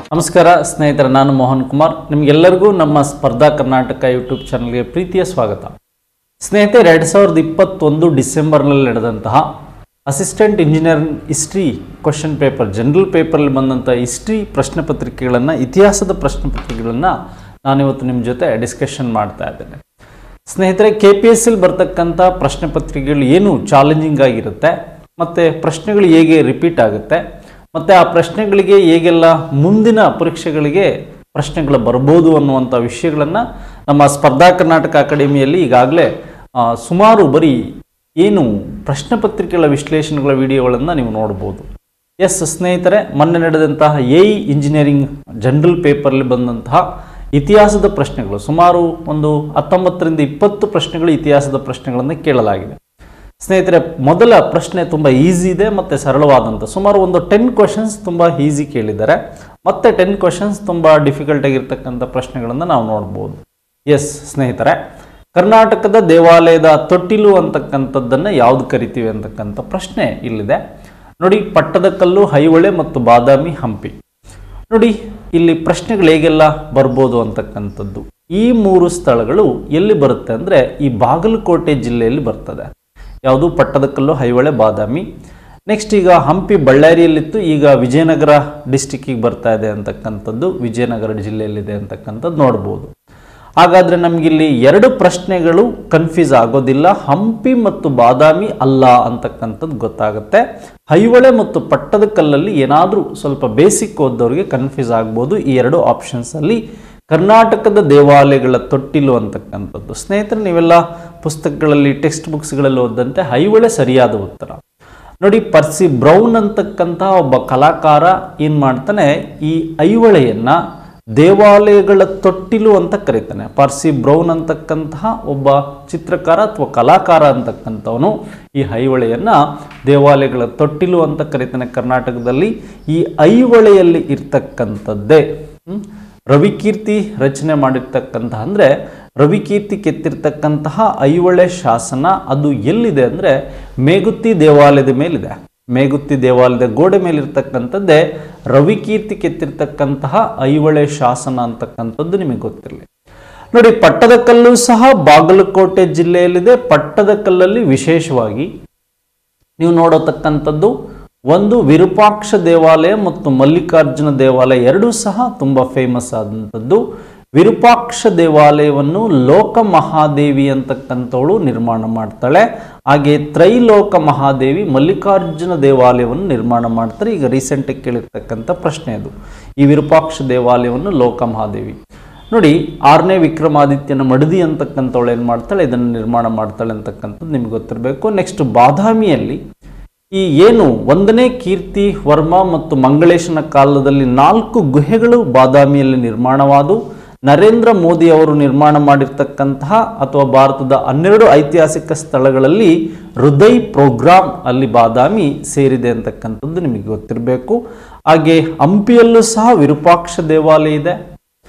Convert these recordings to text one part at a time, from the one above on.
ನಮಸ್ಕಾರ ಸ್ನೇಹಿತರೆ ನಾನು ಮೋಹನ್ ಕುಮಾರ್ ನಿಮಗೆಲ್ಲರಿಗೂ ನಮ್ಮ ಸ್ಪರ್ಧಾ ಕರ್ನಾಟಕ ಯೂಟ್ಯೂಬ್ ಚಾನಲ್ಗೆ ಪ್ರೀತಿಯ ಸ್ವಾಗತ ಸ್ನೇಹಿತರೆ ಎರಡು ಸಾವಿರದ ಇಪ್ಪತ್ತೊಂದು ಡಿಸೆಂಬರ್ನಲ್ಲಿ ನಡೆದಂತಹ assistant engineering history question paper general ಪೇಪರಲ್ಲಿ ಬಂದಂಥ ಹಿಸ್ಟ್ರಿ ಪ್ರಶ್ನೆ ಪತ್ರಿಕೆಗಳನ್ನು ಇತಿಹಾಸದ ಪ್ರಶ್ನೆ ಪತ್ರಿಕೆಗಳನ್ನು ನಾನಿವತ್ತು ನಿಮ್ಮ ಜೊತೆ ಡಿಸ್ಕಷನ್ ಮಾಡ್ತಾ ಇದ್ದೇನೆ ಸ್ನೇಹಿತರೆ ಕೆ ಪಿ ಎಸ್ ಎಲ್ ಬರ್ತಕ್ಕಂಥ ಪ್ರಶ್ನೆ ಪತ್ರಿಕೆಗಳು ಏನು ಚಾಲೆಂಜಿಂಗ್ ಆಗಿರುತ್ತೆ ಮತ್ತು ಪ್ರಶ್ನೆಗಳು ಹೇಗೆ ರಿಪೀಟ್ ಆಗುತ್ತೆ ಮತ್ತು ಆ ಪ್ರಶ್ನೆಗಳಿಗೆ ಹೇಗೆಲ್ಲ ಮುಂದಿನ ಪರೀಕ್ಷೆಗಳಿಗೆ ಪ್ರಶ್ನೆಗಳು ಬರ್ಬೋದು ಅನ್ನುವಂಥ ವಿಷಯಗಳನ್ನು ನಮ್ಮ ಸ್ಪರ್ಧಾ ಕರ್ನಾಟಕ ಅಕಾಡೆಮಿಯಲ್ಲಿ ಈಗಾಗಲೇ ಆ, ಸುಮಾರು ಬರೀ ಏನು ಪ್ರಶ್ನೆ ಪತ್ರಿಕೆಗಳ ವಿಶ್ಲೇಷಣೆಗಳ ವಿಡಿಯೋಗಳನ್ನು ನೀವು ನೋಡ್ಬೋದು ಎಸ್ ಸ್ನೇಹಿತರೆ ಮೊನ್ನೆ ನಡೆದಂತಹ ಎ ಇ ಇಂಜಿನಿಯರಿಂಗ್ ಜನರಲ್ ಪೇಪರ್ಲಿ ಬಂದಂತಹ ಇತಿಹಾಸದ ಪ್ರಶ್ನೆಗಳು ಸುಮಾರು ಒಂದು ಹತ್ತೊಂಬತ್ತರಿಂದ ಇಪ್ಪತ್ತು ಪ್ರಶ್ನೆಗಳು ಇತಿಹಾಸದ ಪ್ರಶ್ನೆಗಳನ್ನು ಕೇಳಲಾಗಿದೆ ಸ್ನೇಹಿತರೆ ಮೊದಲ ಪ್ರಶ್ನೆ ತುಂಬ ಈಸಿ ಇದೆ ಮತ್ತು ಸರಳವಾದಂಥ ಸುಮಾರು ಒಂದು ಟೆನ್ ಕ್ವಶನ್ಸ್ ತುಂಬ ಈಸಿ ಕೇಳಿದ್ದಾರೆ ಮತ್ತೆ ಟೆನ್ ಕ್ವಶನ್ಸ್ ತುಂಬ ಡಿಫಿಕಲ್ಟ್ ಆಗಿರ್ತಕ್ಕಂಥ ಪ್ರಶ್ನೆಗಳನ್ನು ನಾವು ನೋಡ್ಬೋದು ಎಸ್ ಸ್ನೇಹಿತರೆ ಕರ್ನಾಟಕದ ದೇವಾಲಯದ ತೊಟ್ಟಿಲು ಅಂತಕ್ಕಂಥದ್ದನ್ನು ಯಾವ್ದು ಕರಿತೀವಿ ಅಂತಕ್ಕಂಥ ಪ್ರಶ್ನೆ ಇಲ್ಲಿದೆ ನೋಡಿ ಪಟ್ಟದಕಲ್ಲು ಐಹೊಳೆ ಮತ್ತು ಬಾದಾಮಿ ಹಂಪಿ ನೋಡಿ ಇಲ್ಲಿ ಪ್ರಶ್ನೆಗಳು ಹೇಗೆಲ್ಲ ಬರ್ಬೋದು ಅಂತಕ್ಕಂಥದ್ದು ಈ ಮೂರು ಸ್ಥಳಗಳು ಎಲ್ಲಿ ಬರುತ್ತೆ ಅಂದರೆ ಈ ಬಾಗಲಕೋಟೆ ಜಿಲ್ಲೆಯಲ್ಲಿ ಬರ್ತದೆ ಯಾವುದು ಪಟ್ಟದಕಲ್ಲು ಐಹೊಳೆ ಬಾದಾಮಿ ನೆಕ್ಸ್ಟ್ ಈಗ ಹಂಪಿ ಬಳ್ಳಾರಿಯಲ್ಲಿತ್ತು ಈಗ ವಿಜಯನಗರ ಡಿಸ್ಟಿಕ್ಕಿಗೆ ಬರ್ತಾ ಇದೆ ಅಂತಕ್ಕಂಥದ್ದು ವಿಜಯನಗರ ಜಿಲ್ಲೆಯಲ್ಲಿದೆ ಅಂತಕ್ಕಂಥದ್ದು ನೋಡ್ಬೋದು ಹಾಗಾದರೆ ನಮಗಿಲ್ಲಿ ಎರಡು ಪ್ರಶ್ನೆಗಳು ಕನ್ಫ್ಯೂಸ್ ಆಗೋದಿಲ್ಲ ಹಂಪಿ ಮತ್ತು ಬಾದಾಮಿ ಅಲ್ಲ ಅಂತಕ್ಕಂಥದ್ದು ಗೊತ್ತಾಗುತ್ತೆ ಐಹೊಳೆ ಮತ್ತು ಪಟ್ಟದಕಲ್ಲಲ್ಲಿ ಏನಾದರೂ ಸ್ವಲ್ಪ ಬೇಸಿಕ್ ಓದೋರಿಗೆ ಕನ್ಫ್ಯೂಸ್ ಆಗ್ಬೋದು ಈ ಎರಡು ಆಪ್ಷನ್ಸಲ್ಲಿ ಕರ್ನಾಟಕದ ದೇವಾಲಯಗಳ ತೊಟ್ಟಿಲು ಅಂತಕ್ಕಂಥದ್ದು ಸ್ನೇಹಿತರೆ ನೀವೆಲ್ಲ ಪುಸ್ತಕಗಳಲ್ಲಿ ಟೆಕ್ಸ್ಟ್ ಬುಕ್ಸ್ಗಳಲ್ಲಿ ಓದಂತೆ ಐಹೊಳೆ ಸರಿಯಾದ ಉತ್ತರ ನೋಡಿ ಪರ್ಸಿ ಬ್ರೌನ್ ಅಂತಕ್ಕಂಥ ಒಬ್ಬ ಕಲಾಕಾರ ಏನು ಮಾಡ್ತಾನೆ ಈ ಐಹೊಳೆಯನ್ನು ದೇವಾಲಯಗಳ ತೊಟ್ಟಿಲು ಅಂತ ಕರೀತಾನೆ ಪರ್ಸಿ ಬ್ರೌನ್ ಅಂತಕ್ಕಂತಹ ಒಬ್ಬ ಚಿತ್ರಕಾರ ಅಥವಾ ಕಲಾಕಾರ ಅಂತಕ್ಕಂಥವನು ಈ ಐಹೊಳೆಯನ್ನು ದೇವಾಲಯಗಳ ತೊಟ್ಟಿಲು ಅಂತ ಕರೀತಾನೆ ಕರ್ನಾಟಕದಲ್ಲಿ ಈ ಐಹೊಳೆಯಲ್ಲಿ ಇರ್ತಕ್ಕಂಥದ್ದೇ ಹ್ಮ್? ರವಿಕೀರ್ತಿ ರಚನೆ ಮಾಡಿರ್ತಕ್ಕಂತಹ ಅಂದರೆ ರವಿಕೀರ್ತಿ ಕೆತ್ತಿರ್ತಕ್ಕಂತಹ ಐಹೊಳೆ ಶಾಸನ ಅದು ಎಲ್ಲಿದೆ ಅಂದರೆ ಮೇಗುತ್ತಿ ದೇವಾಲಯದ ಮೇಲಿದೆ ಮೇಗುತ್ತಿ ದೇವಾಲಯದ ಗೋಡೆ ಮೇಲಿರ್ತಕ್ಕಂಥದ್ದೇ ರವಿಕೀರ್ತಿ ಕೆತ್ತಿರ್ತಕ್ಕಂತಹ ಐಹೊಳೆ ಶಾಸನ ಅಂತಕ್ಕಂಥದ್ದು ನಿಮಗೆ ಗೊತ್ತಿರಲಿ ನೋಡಿ ಪಟ್ಟದಕಲ್ಲು ಸಹ ಬಾಗಲಕೋಟೆ ಜಿಲ್ಲೆಯಲ್ಲಿದೆ ಪಟ್ಟದಕಲ್ಲಲ್ಲಿ ವಿಶೇಷವಾಗಿ ನೀವು ನೋಡತಕ್ಕಂಥದ್ದು ಒಂದು ವಿರೂಪಾಕ್ಷ ದೇವಾಲಯ ಮತ್ತು ಮಲ್ಲಿಕಾರ್ಜುನ ದೇವಾಲಯ ಎರಡೂ ಸಹ ತುಂಬ ಫೇಮಸ್ ಆದಂಥದ್ದು ವಿರೂಪಾಕ್ಷ ದೇವಾಲಯವನ್ನು ಲೋಕ ಮಹಾದೇವಿ ಅಂತಕ್ಕಂಥವಳು ನಿರ್ಮಾಣ ಮಾಡ್ತಾಳೆ ಹಾಗೆ ತ್ರೈಲೋಕ ಮಹಾದೇವಿ ಮಲ್ಲಿಕಾರ್ಜುನ ದೇವಾಲಯವನ್ನು ನಿರ್ಮಾಣ ಮಾಡ್ತಾರೆ ಈಗ ರೀಸೆಂಟಾಗಿ ಕೇಳಿರ್ತಕ್ಕಂಥ ಪ್ರಶ್ನೆ ಅದು ಈ ವಿರೂಪಾಕ್ಷ ದೇವಾಲಯವನ್ನು ಲೋಕ ಮಹಾದೇವಿ ನೋಡಿ ಆರನೇ ವಿಕ್ರಮಾದಿತ್ಯನ ಮಡದಿ ಅಂತಕ್ಕಂಥವಳು ಏನು ಮಾಡ್ತಾಳೆ ಇದನ್ನು ನಿರ್ಮಾಣ ಮಾಡ್ತಾಳೆ ಅಂತಕ್ಕಂಥದ್ದು ನಿಮ್ಗೆ ಗೊತ್ತಿರಬೇಕು ನೆಕ್ಸ್ಟ್ ಬಾದಾಮಿಯಲ್ಲಿ ಈ ಏನು ಒಂದನೇ ಕೀರ್ತಿ ವರ್ಮ ಮತ್ತು ಮಂಗಳೇಶನ ಕಾಲದಲ್ಲಿ ನಾಲ್ಕು ಗುಹೆಗಳು ಬಾದಾಮಿಯಲ್ಲಿ ನಿರ್ಮಾಣವಾದವು ನರೇಂದ್ರ ಮೋದಿ ಅವರು ನಿರ್ಮಾಣ ಮಾಡಿರ್ತಕ್ಕಂತಹ ಅಥವಾ ಭಾರತದ ಹನ್ನೆರಡು ಐತಿಹಾಸಿಕ ಸ್ಥಳಗಳಲ್ಲಿ ಹೃದಯ್ ಪ್ರೋಗ್ರಾಮ್ ಅಲ್ಲಿ ಬಾದಾಮಿ ಸೇರಿದೆ ಅಂತಕ್ಕಂಥದ್ದು ನಿಮಗೆ ಗೊತ್ತಿರಬೇಕು ಹಾಗೆ ಹಂಪಿಯಲ್ಲೂ ಸಹ ವಿರೂಪಾಕ್ಷ ದೇವಾಲಯ ಇದೆ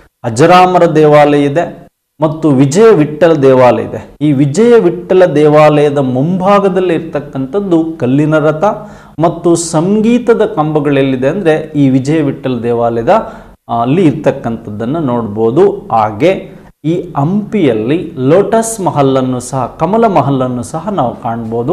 ಅಜರಾಮರ ದೇವಾಲಯ ಇದೆ ಮತ್ತು ವಿಜಯ ವಿಠ್ಠಲ ದೇವಾಲಯ ಇದೆ ಈ ವಿಜಯ ವಿಠ್ಠಲ ದೇವಾಲಯದ ಮುಂಭಾಗದಲ್ಲಿ ಇರ್ತಕ್ಕಂಥದ್ದು ಕಲ್ಲಿನ ರಥ ಮತ್ತು ಸಂಗೀತದ ಕಂಬಗಳೆಲ್ಲಿದೆ ಅಂದರೆ ಈ ವಿಜಯ ವಿಠ್ಠಲ ದೇವಾಲಯದ ಆ, ಅಲ್ಲಿ ಇರ್ತಕ್ಕಂಥದ್ದನ್ನು ನೋಡ್ಬೋದು ಹಾಗೆ ಈ ಹಂಪಿಯಲ್ಲಿ ಲೋಟಸ್ ಮಹಲನ್ನು ಸಹ ಕಮಲ ಮಹಲನ್ನು ಸಹ ನಾವು ಕಾಣ್ಬೋದು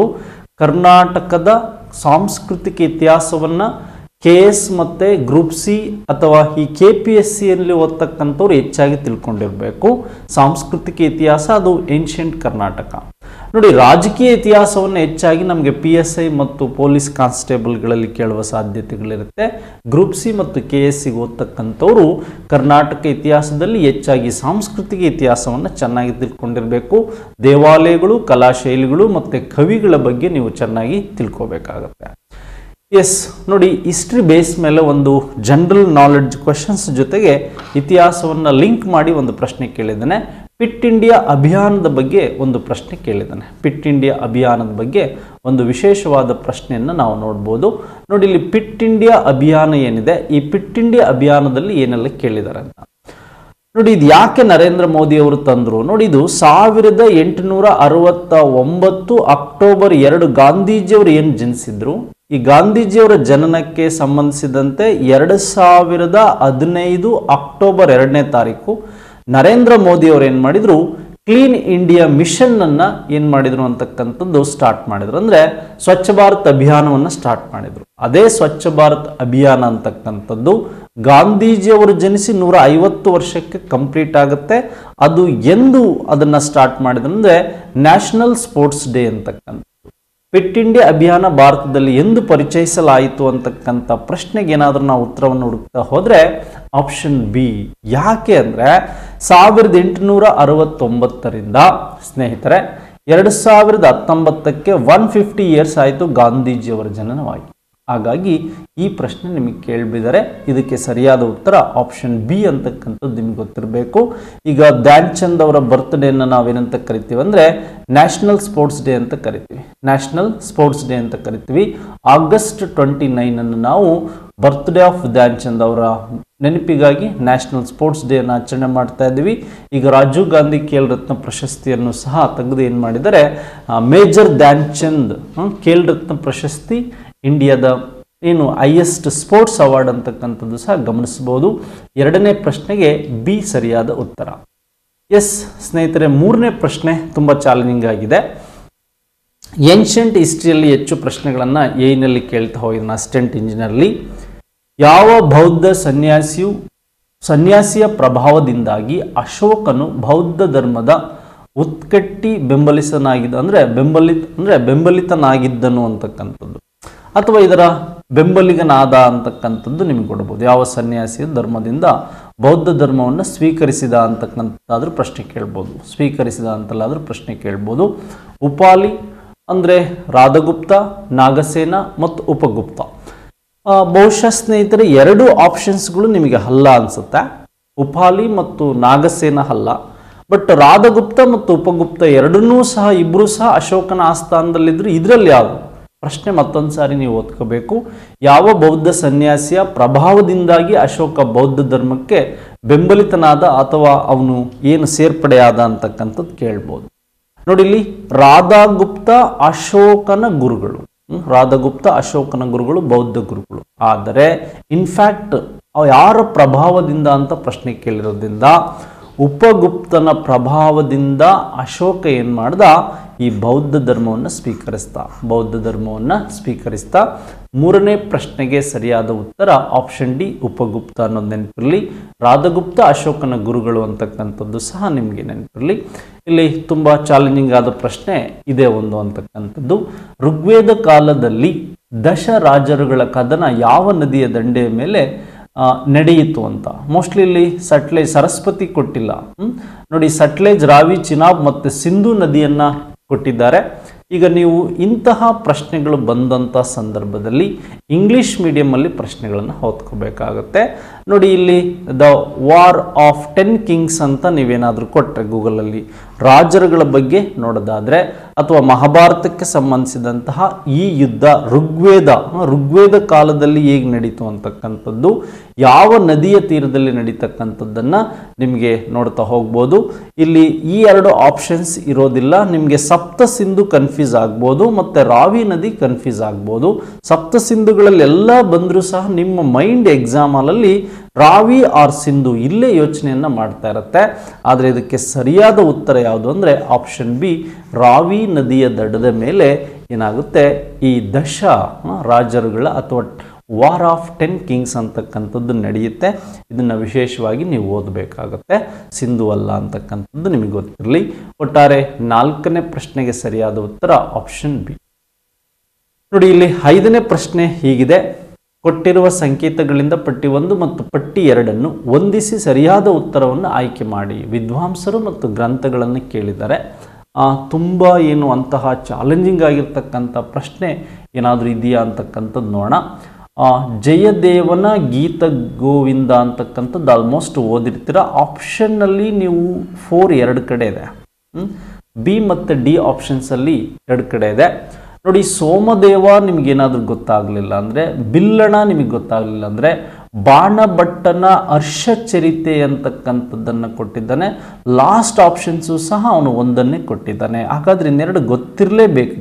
ಕರ್ನಾಟಕದ ಸಾಂಸ್ಕೃತಿಕ ಇತಿಹಾಸವನ್ನು ಕೆ ಎಸ್ ಮತ್ತು ಗ್ರೂಪ್ ಸಿ ಅಥವಾ ಈ ಕೆ ಪಿ ಎಸ್ ಸಿಯಲ್ಲಿ ಓದ್ತಕ್ಕಂಥವ್ರು ಹೆಚ್ಚಾಗಿ ತಿಳ್ಕೊಂಡಿರಬೇಕು ಸಾಂಸ್ಕೃತಿಕ ಇತಿಹಾಸ ಅದು ಏನ್ಷಿಯಂಟ್ ಕರ್ನಾಟಕ ನೋಡಿ ರಾಜಕೀಯ ಇತಿಹಾಸವನ್ನು ಹೆಚ್ಚಾಗಿ ನಮಗೆ ಪಿ ಎಸ್ ಐ ಮತ್ತು ಪೊಲೀಸ್ ಕಾನ್ಸ್ಟೇಬಲ್ಗಳಲ್ಲಿ ಕೇಳುವ ಸಾಧ್ಯತೆಗಳಿರುತ್ತೆ ಗ್ರೂಪ್ ಸಿ ಮತ್ತು ಕೆ ಎಸ್ ಸಿಗೆ ಓದ್ತಕ್ಕಂಥವ್ರು ಕರ್ನಾಟಕ ಇತಿಹಾಸದಲ್ಲಿ ಹೆಚ್ಚಾಗಿ ಸಾಂಸ್ಕೃತಿಕ ಇತಿಹಾಸವನ್ನು ಚೆನ್ನಾಗಿ ತಿಳ್ಕೊಂಡಿರಬೇಕು ದೇವಾಲಯಗಳು ಕಲಾಶೈಲಿಗಳು ಮತ್ತು ಕವಿಗಳ ಬಗ್ಗೆ ನೀವು ಚೆನ್ನಾಗಿ ತಿಳ್ಕೋಬೇಕಾಗತ್ತೆ ಎಸ್ ನೋಡಿ ಹಿಸ್ಟ್ರಿ ಬೇಸ್ ಮೇಲೆ ಒಂದು ಜನರಲ್ ನಾಲೆಡ್ಜ್ ಕ್ವಶನ್ಸ್ ಜೊತೆಗೆ ಇತಿಹಾಸವನ್ನು ಲಿಂಕ್ ಮಾಡಿ ಒಂದು ಪ್ರಶ್ನೆ ಕೇಳಿದ್ದಾನೆ ಪಿಟ್ ಇಂಡಿಯಾ ಅಭಿಯಾನದ ಬಗ್ಗೆ ಒಂದು ಪ್ರಶ್ನೆ ಕೇಳಿದ್ದಾನೆ ಪಿಟ್ ಇಂಡಿಯಾ ಅಭಿಯಾನದ ಬಗ್ಗೆ ಒಂದು ವಿಶೇಷವಾದ ಪ್ರಶ್ನೆಯನ್ನು ನಾವು ನೋಡ್ಬೋದು ನೋಡಿ ಇಲ್ಲಿ ಪಿಟ್ ಇಂಡಿಯಾ ಅಭಿಯಾನ ಏನಿದೆ ಈ ಪಿಟ್ ಇಂಡಿಯಾ ಅಭಿಯಾನದಲ್ಲಿ ಏನೆಲ್ಲ ಕೇಳಿದ್ದಾರೆ ಅಂತ ನೋಡಿ ಇದು ಯಾಕೆ ನರೇಂದ್ರ ಮೋದಿ ಅವರು ತಂದರು ನೋಡಿ ಇದು ಸಾವಿರದ ಎಂಟುನೂರ ಅರವತ್ತ ಒಂಬತ್ತು ಅಕ್ಟೋಬರ್ ಎರಡು ಗಾಂಧೀಜಿಯವರು ಏನು ಜನಿಸಿದ್ರು ಈ ಗಾಂಧೀಜಿಯವರ ಜನನಕ್ಕೆ ಸಂಬಂಧಿಸಿದಂತೆ ಎರಡು ಸಾವಿರದ ಹದಿನೈದು ಅಕ್ಟೋಬರ್ ಎರಡನೇ ತಾರೀಕು ನರೇಂದ್ರ ಮೋದಿ ಅವರು ಏನು ಮಾಡಿದ್ರು ಕ್ಲೀನ್ ಇಂಡಿಯಾ ಮಿಷನ್ ಅನ್ನ ಏನ್ ಮಾಡಿದ್ರು ಅಂತಕ್ಕಂಥದ್ದು ಸ್ಟಾರ್ಟ್ ಮಾಡಿದ್ರು ಅಂದ್ರೆ ಸ್ವಚ್ಛ ಭಾರತ್ ಅಭಿಯಾನವನ್ನು ಸ್ಟಾರ್ಟ್ ಮಾಡಿದ್ರು ಅದೇ ಸ್ವಚ್ಛ ಭಾರತ್ ಅಭಿಯಾನ ಅಂತಕ್ಕಂಥದ್ದು ಗಾಂಧೀಜಿಯವರು ಜನಿಸಿ ನೂರ ಐವತ್ತು ವರ್ಷಕ್ಕೆ ಕಂಪ್ಲೀಟ್ ಆಗುತ್ತೆ ಅದು ಎಂದು ಅದನ್ನ ಸ್ಟಾರ್ಟ್ ಮಾಡಿದ್ರು ಅಂದ್ರೆ ನ್ಯಾಷನಲ್ ಸ್ಪೋರ್ಟ್ಸ್ ಡೇ ಅಂತಕ್ಕಂಥ ಫಿಟ್ ಇಂಡಿಯಾ ಅಭಿಯಾನ ಭಾರತದಲ್ಲಿ ಎಂದು ಪರಿಚಯಿಸಲಾಯಿತು ಅಂತಕ್ಕಂಥ ಪ್ರಶ್ನೆಗೆ ಏನಾದರೂ ನಾವು ಉತ್ತರವನ್ನು ಹುಡುಕ್ತಾ ಹೋದ್ರೆ ಆಪ್ಷನ್ ಬಿ ಯಾಕೆ ಅಂದ್ರೆ ಸಾವಿರದ ಎಂಟುನೂರ ಅರವತ್ತೊಂಬತ್ತರಿಂದ ಸ್ನೇಹಿತರೆ ಎರಡು ಸಾವಿರದ ಹತ್ತೊಂಬತ್ತಕ್ಕೆ ಒನ್ ಫಿಫ್ಟಿ ಇಯರ್ಸ್ ಆಯಿತು ಗಾಂಧೀಜಿಯವರ ಜನನವಾಗಿ ಹಾಗಾಗಿ ಈ ಪ್ರಶ್ನೆ ನಿಮಗೆ ಕೇಳಿಬಿದರೆ ಇದಕ್ಕೆ ಸರಿಯಾದ ಉತ್ತರ ಆಪ್ಷನ್ ಬಿ ಅಂತಕ್ಕಂಥದ್ದು ನಿಮ್ಗೆ ಗೊತ್ತಿರಬೇಕು ಈಗ ಧ್ಯಾನ್ ಚಂದ್ ಅವರ ಬರ್ತ್ಡೇನ ನಾವೇನಂತ ಕರಿತೀವಿ ಅಂದರೆ ನ್ಯಾಷನಲ್ ಸ್ಪೋರ್ಟ್ಸ್ ಡೇ ಅಂತ ಕರಿತೀವಿ ನ್ಯಾಷನಲ್ ಸ್ಪೋರ್ಟ್ಸ್ ಡೇ ಅಂತ ಕರಿತೀವಿ ಆಗಸ್ಟ್ ಟ್ವೆಂಟಿ ನೈನನ್ನು ನಾವು ಬರ್ತ್ಡೇ ಆಫ್ ಧ್ಯಾನ್ ಚಂದ್ ಅವರ ನೆನಪಿಗಾಗಿ ನ್ಯಾಷನಲ್ ಸ್ಪೋರ್ಟ್ಸ್ ಡೇನ ಆಚರಣೆ ಮಾಡ್ತಾ ಇದ್ದೀವಿ ಈಗ ರಾಜೀವ್ ಗಾಂಧಿ ಖೇಲ್ ರತ್ನ ಪ್ರಶಸ್ತಿಯನ್ನು ಸಹ ತೆಗೆದು ಏನು ಮಾಡಿದ್ದಾರೆ ಮೇಜರ್ ಧ್ಯಾನ್ ಚಂದ್ ಹ್ಮ್, ಖೇಲ್ ರತ್ನ ಪ್ರಶಸ್ತಿ ಇಂಡಿಯಾದ ಏನು ಹೈಯೆಸ್ಟ್ ಸ್ಪೋರ್ಟ್ಸ್ ಅವಾರ್ಡ್ ಅಂತಕ್ಕಂಥದ್ದು ಸಹ ಗಮನಿಸಬಹುದು ಎರಡನೇ ಪ್ರಶ್ನೆಗೆ ಬಿ ಸರಿಯಾದ ಉತ್ತರ ಎಸ್ ಸ್ನೇಹಿತರೆ ಮೂರನೇ ಪ್ರಶ್ನೆ ತುಂಬ ಚಾಲೆಂಜಿಂಗ್ ಆಗಿದೆ ಏನ್ಷಂಟ್ ಹಿಸ್ಟ್ರಿಯಲ್ಲಿ ಹೆಚ್ಚು ಪ್ರಶ್ನೆಗಳನ್ನು ಏನಲ್ಲಿ ಕೇಳ್ತಾ ಹೋಗಿದ್ದಾನೆ ಅಸಿಸ್ಟೆಂಟ್ ಇಂಜಿನಿಯರ್ಲಿ ಯಾವ ಬೌದ್ಧ ಸನ್ಯಾಸಿಯು ಸನ್ಯಾಸಿಯ ಪ್ರಭಾವದಿಂದಾಗಿ ಅಶೋಕನು ಬೌದ್ಧ ಧರ್ಮದ ಉತ್ಕಟ್ಟಿ ಬೆಂಬಲಿಸನಾಗಿದ್ದ ಅಂದರೆ ಬೆಂಬಲಿತ ಅಂದರೆ ಬೆಂಬಲಿತನಾಗಿದ್ದನು ಅಂತಕ್ಕಂಥದ್ದು ಅಥವಾ ಇದರ ಬೆಂಬಲಿಗನಾದ ಅಂತಕ್ಕಂಥದ್ದು ನಿಮಗೆ ಕೊಡ್ಬೋದು ಯಾವ ಸನ್ಯಾಸಿಯ ಧರ್ಮದಿಂದ ಬೌದ್ಧ ಧರ್ಮವನ್ನು ಸ್ವೀಕರಿಸಿದ ಅಂತಕ್ಕಂಥದ್ದಾದ್ರೂ ಪ್ರಶ್ನೆ ಕೇಳ್ಬೋದು ಸ್ವೀಕರಿಸಿದ ಅಂತಲ್ಲಾದ್ರೂ ಪ್ರಶ್ನೆ ಕೇಳ್ಬೋದು ಉಪಾಲಿ ಅಂದರೆ ರಾಧಗುಪ್ತ ನಾಗಸೇನ ಮತ್ತು ಉಪಗುಪ್ತ ಆ, ಬಹುಶಃ ಸ್ನೇಹಿತರೆ ಎರಡು ಆಪ್ಷನ್ಸ್ಗಳು ನಿಮಗೆ ಹಲ್ಲ ಅನ್ಸುತ್ತೆ ಉಪಾಲಿ ಮತ್ತು ನಾಗಸೇನ ಹಲ್ಲ ಬಟ್ ರಾಧಗುಪ್ತ ಮತ್ತು ಉಪಗುಪ್ತ ಎರಡನ್ನೂ ಸಹ ಇಬ್ಬರೂ ಸಹ ಅಶೋಕನ ಆಸ್ಥಾನದಲ್ಲಿದ್ದರು ಇದರಲ್ಲಿ ಯಾವುದು ಪ್ರಶ್ನೆ ಮತ್ತೊಂದು ಸಾರಿ ನೀವು ಓದ್ಕೋಬೇಕು ಯಾವ ಬೌದ್ಧ ಸನ್ಯಾಸಿಯ ಪ್ರಭಾವದಿಂದಾಗಿ ಅಶೋಕ ಬೌದ್ಧ ಧರ್ಮಕ್ಕೆ ಬೆಂಬಲಿತನಾದ ಅಥವಾ ಅವನು ಏನು ಸೇರ್ಪಡೆಯಾದ ಅಂತಕ್ಕಂಥದ್ದು ಕೇಳ್ಬೋದು ನೋಡಿ ಇಲ್ಲಿ ರಾಧಾಗುಪ್ತ ಅಶೋಕನ ಗುರುಗಳು ಹ್ಮ್, ರಾಧಾಗುಪ್ತ ಅಶೋಕನ ಗುರುಗಳು ಬೌದ್ಧ ಗುರುಗಳು ಆದರೆ ಇನ್ಫ್ಯಾಕ್ಟ್ ಯಾರ ಪ್ರಭಾವದಿಂದ ಅಂತ ಪ್ರಶ್ನೆ ಕೇಳಿರೋದ್ರಿಂದ ಉಪಗುಪ್ತನ ಪ್ರಭಾವದಿಂದ ಅಶೋಕ ಏನು ಮಾಡ್ದ ಈ ಬೌದ್ಧ ಧರ್ಮವನ್ನು ಸ್ವೀಕರಿಸ್ತಾ ಬೌದ್ಧ ಧರ್ಮವನ್ನು ಸ್ವೀಕರಿಸ್ತಾ ಮೂರನೇ ಪ್ರಶ್ನೆಗೆ ಸರಿಯಾದ ಉತ್ತರ ಆಪ್ಷನ್ ಡಿ ಉಪಗುಪ್ತ ಅನ್ನೋದು ನೆನಪಿರಲಿ ರಾಧಗುಪ್ತ ಅಶೋಕನ ಗುರುಗಳು ಅಂತಕ್ಕಂಥದ್ದು ಸಹ ನಿಮಗೆ ನೆನಪಿರಲಿ ಇಲ್ಲಿ ತುಂಬ ಚಾಲೆಂಜಿಂಗ್ ಆದ ಪ್ರಶ್ನೆ ಇದೆ ಒಂದು ಅಂತಕ್ಕಂಥದ್ದು ಋಗ್ವೇದ ಕಾಲದಲ್ಲಿ ದಶ ರಾಜರುಗಳ ಕದನ ಯಾವ ನದಿಯ ದಂಡೆಯ ಮೇಲೆ ಆ, ನಡೆಯಿತು ಅಂತ ಮೋಸ್ಟ್ಲಿ ಇಲ್ಲಿ ಸಟ್ಲೇಜ್ ಸರಸ್ವತಿ ಕೊಟ್ಟಿಲ್ಲ ಹ್ಮ್? ನೋಡಿ ಸಟ್ಲೇಜ್ ರಾವಿ ಚಿನಾಬ್ ಮತ್ತು ಸಿಂಧು ನದಿಯನ್ನ ಕೊಟ್ಟಿದ್ದಾರೆ ಈಗ ನೀವು ಇಂತಹ ಪ್ರಶ್ನೆಗಳು ಬಂದಂಥ ಸಂದರ್ಭದಲ್ಲಿ ಇಂಗ್ಲಿಷ್ ಮೀಡಿಯಮಲ್ಲಿ ಪ್ರಶ್ನೆಗಳನ್ನು ಓದ್ಕೋಬೇಕಾಗತ್ತೆ ನೋಡಿ ಇಲ್ಲಿ the war of ten kings ಅಂತ ನೀವೇನಾದರೂ ಕೊಟ್ಟರೆ ಗೂಗಲಲ್ಲಿ ರಾಜರುಗಳ ಬಗ್ಗೆ ನೋಡೋದಾದರೆ ಅಥವಾ ಮಹಾಭಾರತಕ್ಕೆ ಸಂಬಂಧಿಸಿದಂತಹ ಈ ಯುದ್ಧ ಋಗ್ವೇದ ಆ, ಋಗ್ವೇದ ಕಾಲದಲ್ಲಿ ಹೇಗೆ ನಡೀತು ಅಂತಕ್ಕಂಥದ್ದು ಯಾವ ನದಿಯ ತೀರದಲ್ಲಿ ನಡೀತಕ್ಕಂಥದ್ದನ್ನು ನಿಮಗೆ ನೋಡ್ತಾ ಹೋಗ್ಬೋದು ಇಲ್ಲಿ ಈ ಎರಡು ಆಪ್ಷನ್ಸ್ ಇರೋದಿಲ್ಲ ನಿಮಗೆ ಸಪ್ತ ಸಿಂಧು ಕನ್ಫ್ಯೂಸ್ ಆಗ್ಬೋದು ಮತ್ತು ರಾವಿ ನದಿ ಕನ್ಫ್ಯೂಸ್ ಆಗ್ಬೋದು ಸಪ್ತ ಸಿಂಧುಗಳಲ್ಲಿ ಎಲ್ಲ ಬಂದರೂ ಸಹ ನಿಮ್ಮ ಮೈಂಡ್ ಎಕ್ಸಾಮಲ್ಲಿ ರಾವಿ ಆರ್ ಸಿಂಧು ಇಲ್ಲೇ ಯೋಚನೆಯನ್ನು ಮಾಡ್ತಾ ಇರುತ್ತೆ ಆದರೆ ಇದಕ್ಕೆ ಸರಿಯಾದ ಉತ್ತರ ಯಾವುದು ಅಂದರೆ ಆಪ್ಷನ್ ಬಿ ರಾವಿ ನದಿಯ ದಡದ ಮೇಲೆ ಏನಾಗುತ್ತೆ ಈ ದಶ ಆ, ರಾಜರುಗಳ ಅಥವಾ ವಾರ್ ಆಫ್ ಟೆನ್ ಕಿಂಗ್ಸ್ ಅಂತಕ್ಕಂಥದ್ದು ನಡೆಯುತ್ತೆ ಇದನ್ನು ವಿಶೇಷವಾಗಿ ನೀವು ಓದಬೇಕಾಗತ್ತೆ ಸಿಂಧು ಅಲ್ಲ ಅಂತಕ್ಕಂಥದ್ದು ನಿಮಗೆ ಗೊತ್ತಿರಲಿ ಒಟ್ಟಾರೆ ನಾಲ್ಕನೇ ಪ್ರಶ್ನೆಗೆ ಸರಿಯಾದ ಉತ್ತರ ಆಪ್ಷನ್ ಬಿ ನೋಡಿ ಇಲ್ಲಿ ಐದನೇ ಪ್ರಶ್ನೆ ಹೀಗಿದೆ ಕೊಟ್ಟಿರುವ ಸಂಕೇತಗಳಿಂದ ಪಟ್ಟಿ ಒಂದು ಮತ್ತು ಪಟ್ಟಿ ಎರಡನ್ನು ಹೊಂದಿಸಿ ಸರಿಯಾದ ಉತ್ತರವನ್ನು ಆಯ್ಕೆ ಮಾಡಿ ವಿದ್ವಾಂಸರು ಮತ್ತು ಗ್ರಂಥಗಳನ್ನು ಕೇಳಿದ್ದಾರೆ ಆ, ತುಂಬ ಏನು ಅಂತಹ ಚಾಲೆಂಜಿಂಗ್ ಆಗಿರ್ತಕ್ಕಂಥ ಪ್ರಶ್ನೆ ಏನಾದರೂ ಇದೆಯಾ ಅಂತಕ್ಕಂಥದ್ದು ನೋಡೋಣ ಆ, ಜಯದೇವನ ಗೀತ ಗೋವಿಂದ ಅಂತಕ್ಕಂಥದ್ದು ಆಲ್ಮೋಸ್ಟ್ ಓದಿರ್ತೀರ ಆಪ್ಷನ್ನಲ್ಲಿ ನೀವು ಫೋರ್ ಎರಡು ಕಡೆ ಇದೆ ಬಿ ಮತ್ತು ಡಿ ಆಪ್ಷನ್ಸಲ್ಲಿ ಎರಡು ಕಡೆ ಇದೆ ನೋಡಿ ಸೋಮದೇವ ನಿಮಗೇನಾದ್ರೂ ಗೊತ್ತಾಗಲಿಲ್ಲ ಅಂದರೆ ಬಿಲ್ಲಣ ನಿಮಗೆ ಗೊತ್ತಾಗಲಿಲ್ಲ ಅಂದರೆ ಬಾಣಭಟ್ಟನ ಹರ್ಷಚರಿತೆ ಅಂತಕ್ಕಂಥದ್ದನ್ನು ಕೊಟ್ಟಿದ್ದಾನೆ ಲಾಸ್ಟ್ ಆಪ್ಷನ್ಸು ಸಹ ಅವನು ಒಂದನ್ನೇ ಕೊಟ್ಟಿದ್ದಾನೆ ಹಾಗಾದ್ರೆ ಇನ್ನೆರಡು ಗೊತ್ತಿರಲೇಬೇಕು ನಿಮಗೆ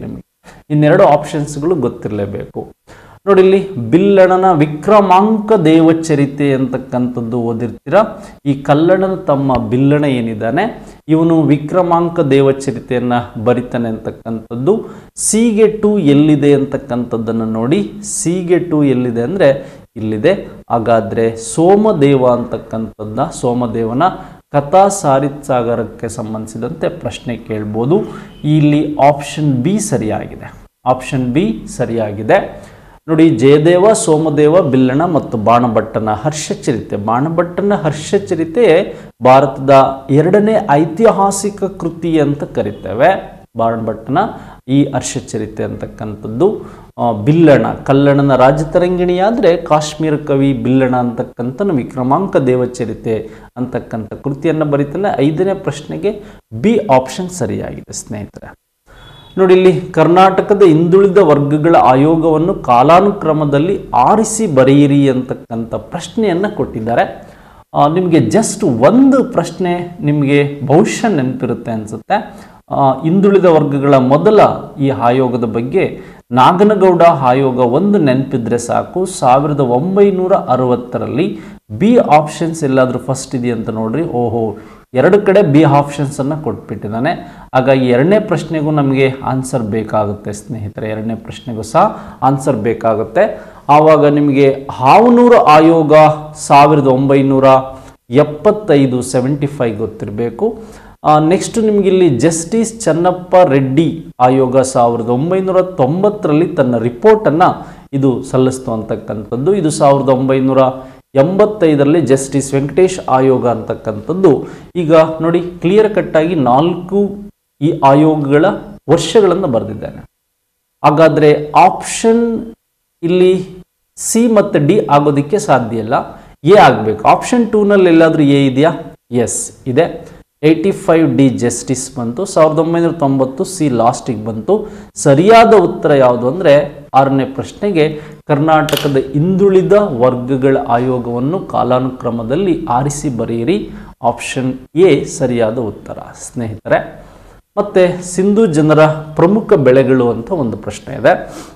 ಇನ್ನೆರಡು ಆಪ್ಷನ್ಸ್ಗಳು ಗೊತ್ತಿರಲೇಬೇಕು ನೋಡಿ ಇಲ್ಲಿ ಬಿಲ್ಲಣನ ವಿಕ್ರಮಾಂಕ ದೇವಚರಿತೆ ಅಂತಕ್ಕಂಥದ್ದು ಓದಿರ್ತೀರ ಈ ಕಲ್ಲಣನ ತಮ್ಮ ಬಿಲ್ಲಣ ಏನಿದ್ದಾನೆ ಇವನು ವಿಕ್ರಮಾಂಕ ದೇವಚರಿತೆಯನ್ನ ಬರಿತಾನೆ ಅಂತಕ್ಕಂಥದ್ದು ಸೀಗೆ ಟು ಎಲ್ಲಿದೆ ಅಂತಕ್ಕಂಥದ್ದನ್ನು ನೋಡಿ ಸೀಗೆ ಟು ಎಲ್ಲಿದೆ ಅಂದರೆ ಇಲ್ಲಿದೆ ಹಾಗಾದ್ರೆ ಸೋಮದೇವ ಅಂತಕ್ಕಂಥದ್ದನ್ನ ಸೋಮದೇವನ ಕಥಾ ಸಾರಿತ್ಸಾಗರಕ್ಕೆ ಸಂಬಂಧಿಸಿದಂತೆ ಪ್ರಶ್ನೆ ಕೇಳ್ಬೋದು ಇಲ್ಲಿ ಆಪ್ಷನ್ ಬಿ ಸರಿಯಾಗಿದೆ ಆಪ್ಷನ್ ಬಿ ಸರಿಯಾಗಿದೆ ನೋಡಿ ಜಯದೇವ ಸೋಮದೇವ ಬಿಲ್ಲಣ ಮತ್ತು ಬಾಣಭಟ್ಟನ ಹರ್ಷಚರಿತೆ ಬಾಣಭಟ್ಟನ ಹರ್ಷಚರಿತೆ ಭಾರತದ ಎರಡನೇ ಐತಿಹಾಸಿಕ ಕೃತಿ ಅಂತ ಕರಿತೇವೆ ಬಾಣಭಟ್ಟನ ಈ ಹರ್ಷಚರಿತೆ ಅಂತಕ್ಕಂಥದ್ದು ಆ, ಬಿಲ್ಲಣ ಕಲ್ಲಣನ ರಾಜತರಂಗಿಣಿಯಾದರೆ ಕಾಶ್ಮೀರ ಕವಿ ಬಿಲ್ಲಣ ಅಂತಕ್ಕಂಥನು ವಿಕ್ರಮಾಂಕ ದೇವಚರಿತೆ ಅಂತಕ್ಕಂಥ ಕೃತಿಯನ್ನು ಬರೀತಾನೆ ಐದನೇ ಪ್ರಶ್ನೆಗೆ ಬಿ ಆಪ್ಷನ್ ಸರಿಯಾಗಿದೆ ಸ್ನೇಹಿತರೆ ನೋಡಿ ಇಲ್ಲಿ ಕರ್ನಾಟಕದ ಹಿಂದುಳಿದ ವರ್ಗಗಳ ಆಯೋಗವನ್ನು ಕಾಲಾನುಕ್ರಮದಲ್ಲಿ ಆರಿಸಿ ಬರೆಯಿರಿ ಅಂತಕ್ಕಂಥ ಪ್ರಶ್ನೆಯನ್ನು ಕೊಟ್ಟಿದ್ದಾರೆ ಆ, ನಿಮಗೆ ಜಸ್ಟ್ ಒಂದು ಪ್ರಶ್ನೆ ನಿಮಗೆ ಬಹುಶಃ ನೆನಪಿರುತ್ತೆ ಅನಿಸುತ್ತೆ ಹಿಂದುಳಿದ ವರ್ಗಗಳ ಮೊದಲ ಈ ಆಯೋಗದ ಬಗ್ಗೆ ನಾಗನಗೌಡ ಆಯೋಗ ಒಂದು ನೆನಪಿದ್ರೆ ಸಾಕು ಸಾವಿರದ ಒಂಬೈನೂರ ಅರವತ್ತರಲ್ಲಿ ಬಿ ಆಪ್ಷನ್ಸ್ ಎಲ್ಲಾದರೂ ಫಸ್ಟ್ ಇದೆಯಂತ ನೋಡ್ರಿ ಓಹೋ ಎರಡು ಕಡೆ ಬಿ ಆಪ್ಷನ್ಸ್ ಅನ್ನ ಕೊಟ್ಬಿಟ್ಟಿದ್ದಾನೆ ಹಾಗಾಗಿ ಎರಡನೇ ಪ್ರಶ್ನೆಗೂ ನಮಗೆ ಆನ್ಸರ್ ಬೇಕಾಗುತ್ತೆ ಸ್ನೇಹಿತರೆ ಎರಡನೇ ಪ್ರಶ್ನೆಗೂ ಸಹ ಆನ್ಸರ್ ಬೇಕಾಗುತ್ತೆ ಆವಾಗ ನಿಮಗೆ ಹಾವನೂರು ಆಯೋಗ ಸಾವಿರದ ಒಂಬೈನೂರ ಎಪ್ಪತ್ತೈದು ಸೆವೆಂಟಿ ಫೈವ್ ಗೊತ್ತಿರಬೇಕು ನೆಕ್ಸ್ಟ್ ನಿಮಗೆ ಇಲ್ಲಿ ಜಸ್ಟಿಸ್ ಚನ್ನಪ್ಪ ರೆಡ್ಡಿ ಆಯೋಗ ಸಾವಿರದ ಒಂಬೈನೂರ ತೊಂಬತ್ತರಲ್ಲಿ ತನ್ನ ರಿಪೋರ್ಟನ್ನು ಇದು ಸಲ್ಲಿಸ್ತು ಅಂತಕ್ಕಂಥದ್ದು ಇದು ಸಾವಿರದ ಒಂಬೈನೂರ ಎಂಬತ್ತೈದರಲ್ಲಿ ಜಸ್ಟಿಸ್ ವೆಂಕಟೇಶ್ ಆಯೋಗ ಅಂತಕ್ಕಂಥದ್ದು ಈಗ ನೋಡಿ ಕ್ಲಿಯರ್ ಕಟ್ಟಾಗಿ ನಾಲ್ಕು ಈ ಆಯೋಗಗಳ ವರ್ಷಗಳನ್ನು ಬರೆದಿದ್ದಾನೆ ಹಾಗಾದರೆ ಆಪ್ಷನ್ ಇಲ್ಲಿ ಸಿ ಮತ್ತು ಡಿ ಆಗೋದಕ್ಕೆ ಸಾಧ್ಯ ಇಲ್ಲ ಎ ಆಗಬೇಕು ಆಪ್ಷನ್ ಟೂನಲ್ಲಿ ಎಲ್ಲಾದರೂ ಎ ಇದೆಯಾ ಎಸ್ ಇದೆ ಏಯ್ಟಿ ಫೈವ್ ಡಿ ಜಸ್ಟಿಸ್ ಬಂತು ಸಾವಿರದ ಒಂಬೈನೂರ ತೊಂಬತ್ತು ಸಿ ಲಾಸ್ಟಿಗೆ ಬಂತು ಸರಿಯಾದ ಉತ್ತರ ಯಾವುದು ಅಂದರೆ ಆರನೇ ಪ್ರಶ್ನೆಗೆ ಕರ್ನಾಟಕದ ಹಿಂದುಳಿದ ವರ್ಗಗಳ ಆಯೋಗವನ್ನು ಕಾಲಾನುಕ್ರಮದಲ್ಲಿ ಆರಿಸಿ ಬರೆಯಿರಿ ಆಪ್ಷನ್ ಎ ಸರಿಯಾದ ಉತ್ತರ ಸ್ನೇಹಿತರೆ ಮತ್ತು ಸಿಂಧು ಜನರ ಪ್ರಮುಖ ಬೆಳೆಗಳು ಅಂತ ಒಂದು ಪ್ರಶ್ನೆ ಇದೆ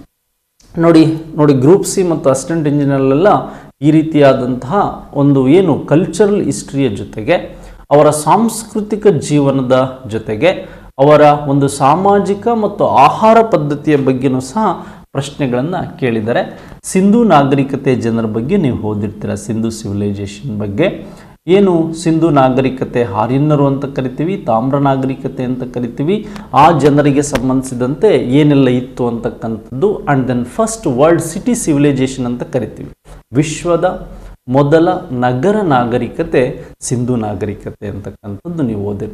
ನೋಡಿ ನೋಡಿ ಗ್ರೂಪ್ ಸಿ ಮತ್ತು ಅಸಿಸ್ಟೆಂಟ್ ಇಂಜಿನಿಯರ್ಲೆಲ್ಲ ಈ ರೀತಿಯಾದಂತಹ ಒಂದು ಏನು ಕಲ್ಚರಲ್ ಹಿಸ್ಟ್ರಿಯ ಜೊತೆಗೆ ಅವರ ಸಾಂಸ್ಕೃತಿಕ ಜೀವನದ ಜೊತೆಗೆ ಅವರ ಒಂದು ಸಾಮಾಜಿಕ ಮತ್ತು ಆಹಾರ ಪದ್ಧತಿಯ ಬಗ್ಗೆನೂ ಸಹ ಪ್ರಶ್ನೆಗಳನ್ನು ಕೇಳಿದ್ದಾರೆ ಸಿಂಧು ನಾಗರಿಕತೆ ಜನರ ಬಗ್ಗೆ ನೀವು ಓದಿರ್ತೀರ ಸಿಂಧು ಸಿವಿಲೈಸೇಷನ್ ಬಗ್ಗೆ ಏನು ಸಿಂಧು ನಾಗರಿಕತೆ ಆರ್ಯನ್ನರು ಅಂತ ಕರಿತೀವಿ ತಾಮ್ರ ನಾಗರಿಕತೆ ಅಂತ ಕರಿತೀವಿ ಆ ಜನರಿಗೆ ಸಂಬಂಧಿಸಿದಂತೆ ಏನೆಲ್ಲ ಇತ್ತು ಅಂತಕ್ಕಂಥದ್ದು and then first world city civilisation ಅಂತ ಕರಿತೀವಿ ವಿಶ್ವದ ಮೊದಲ ನಗರ ನಾಗರಿಕತೆ ಸಿಂಧು ನಾಗರಿಕತೆ ಅಂತಕ್ಕಂಥದ್ದು ನೀವು ಓದಿರ್ತೀವಿ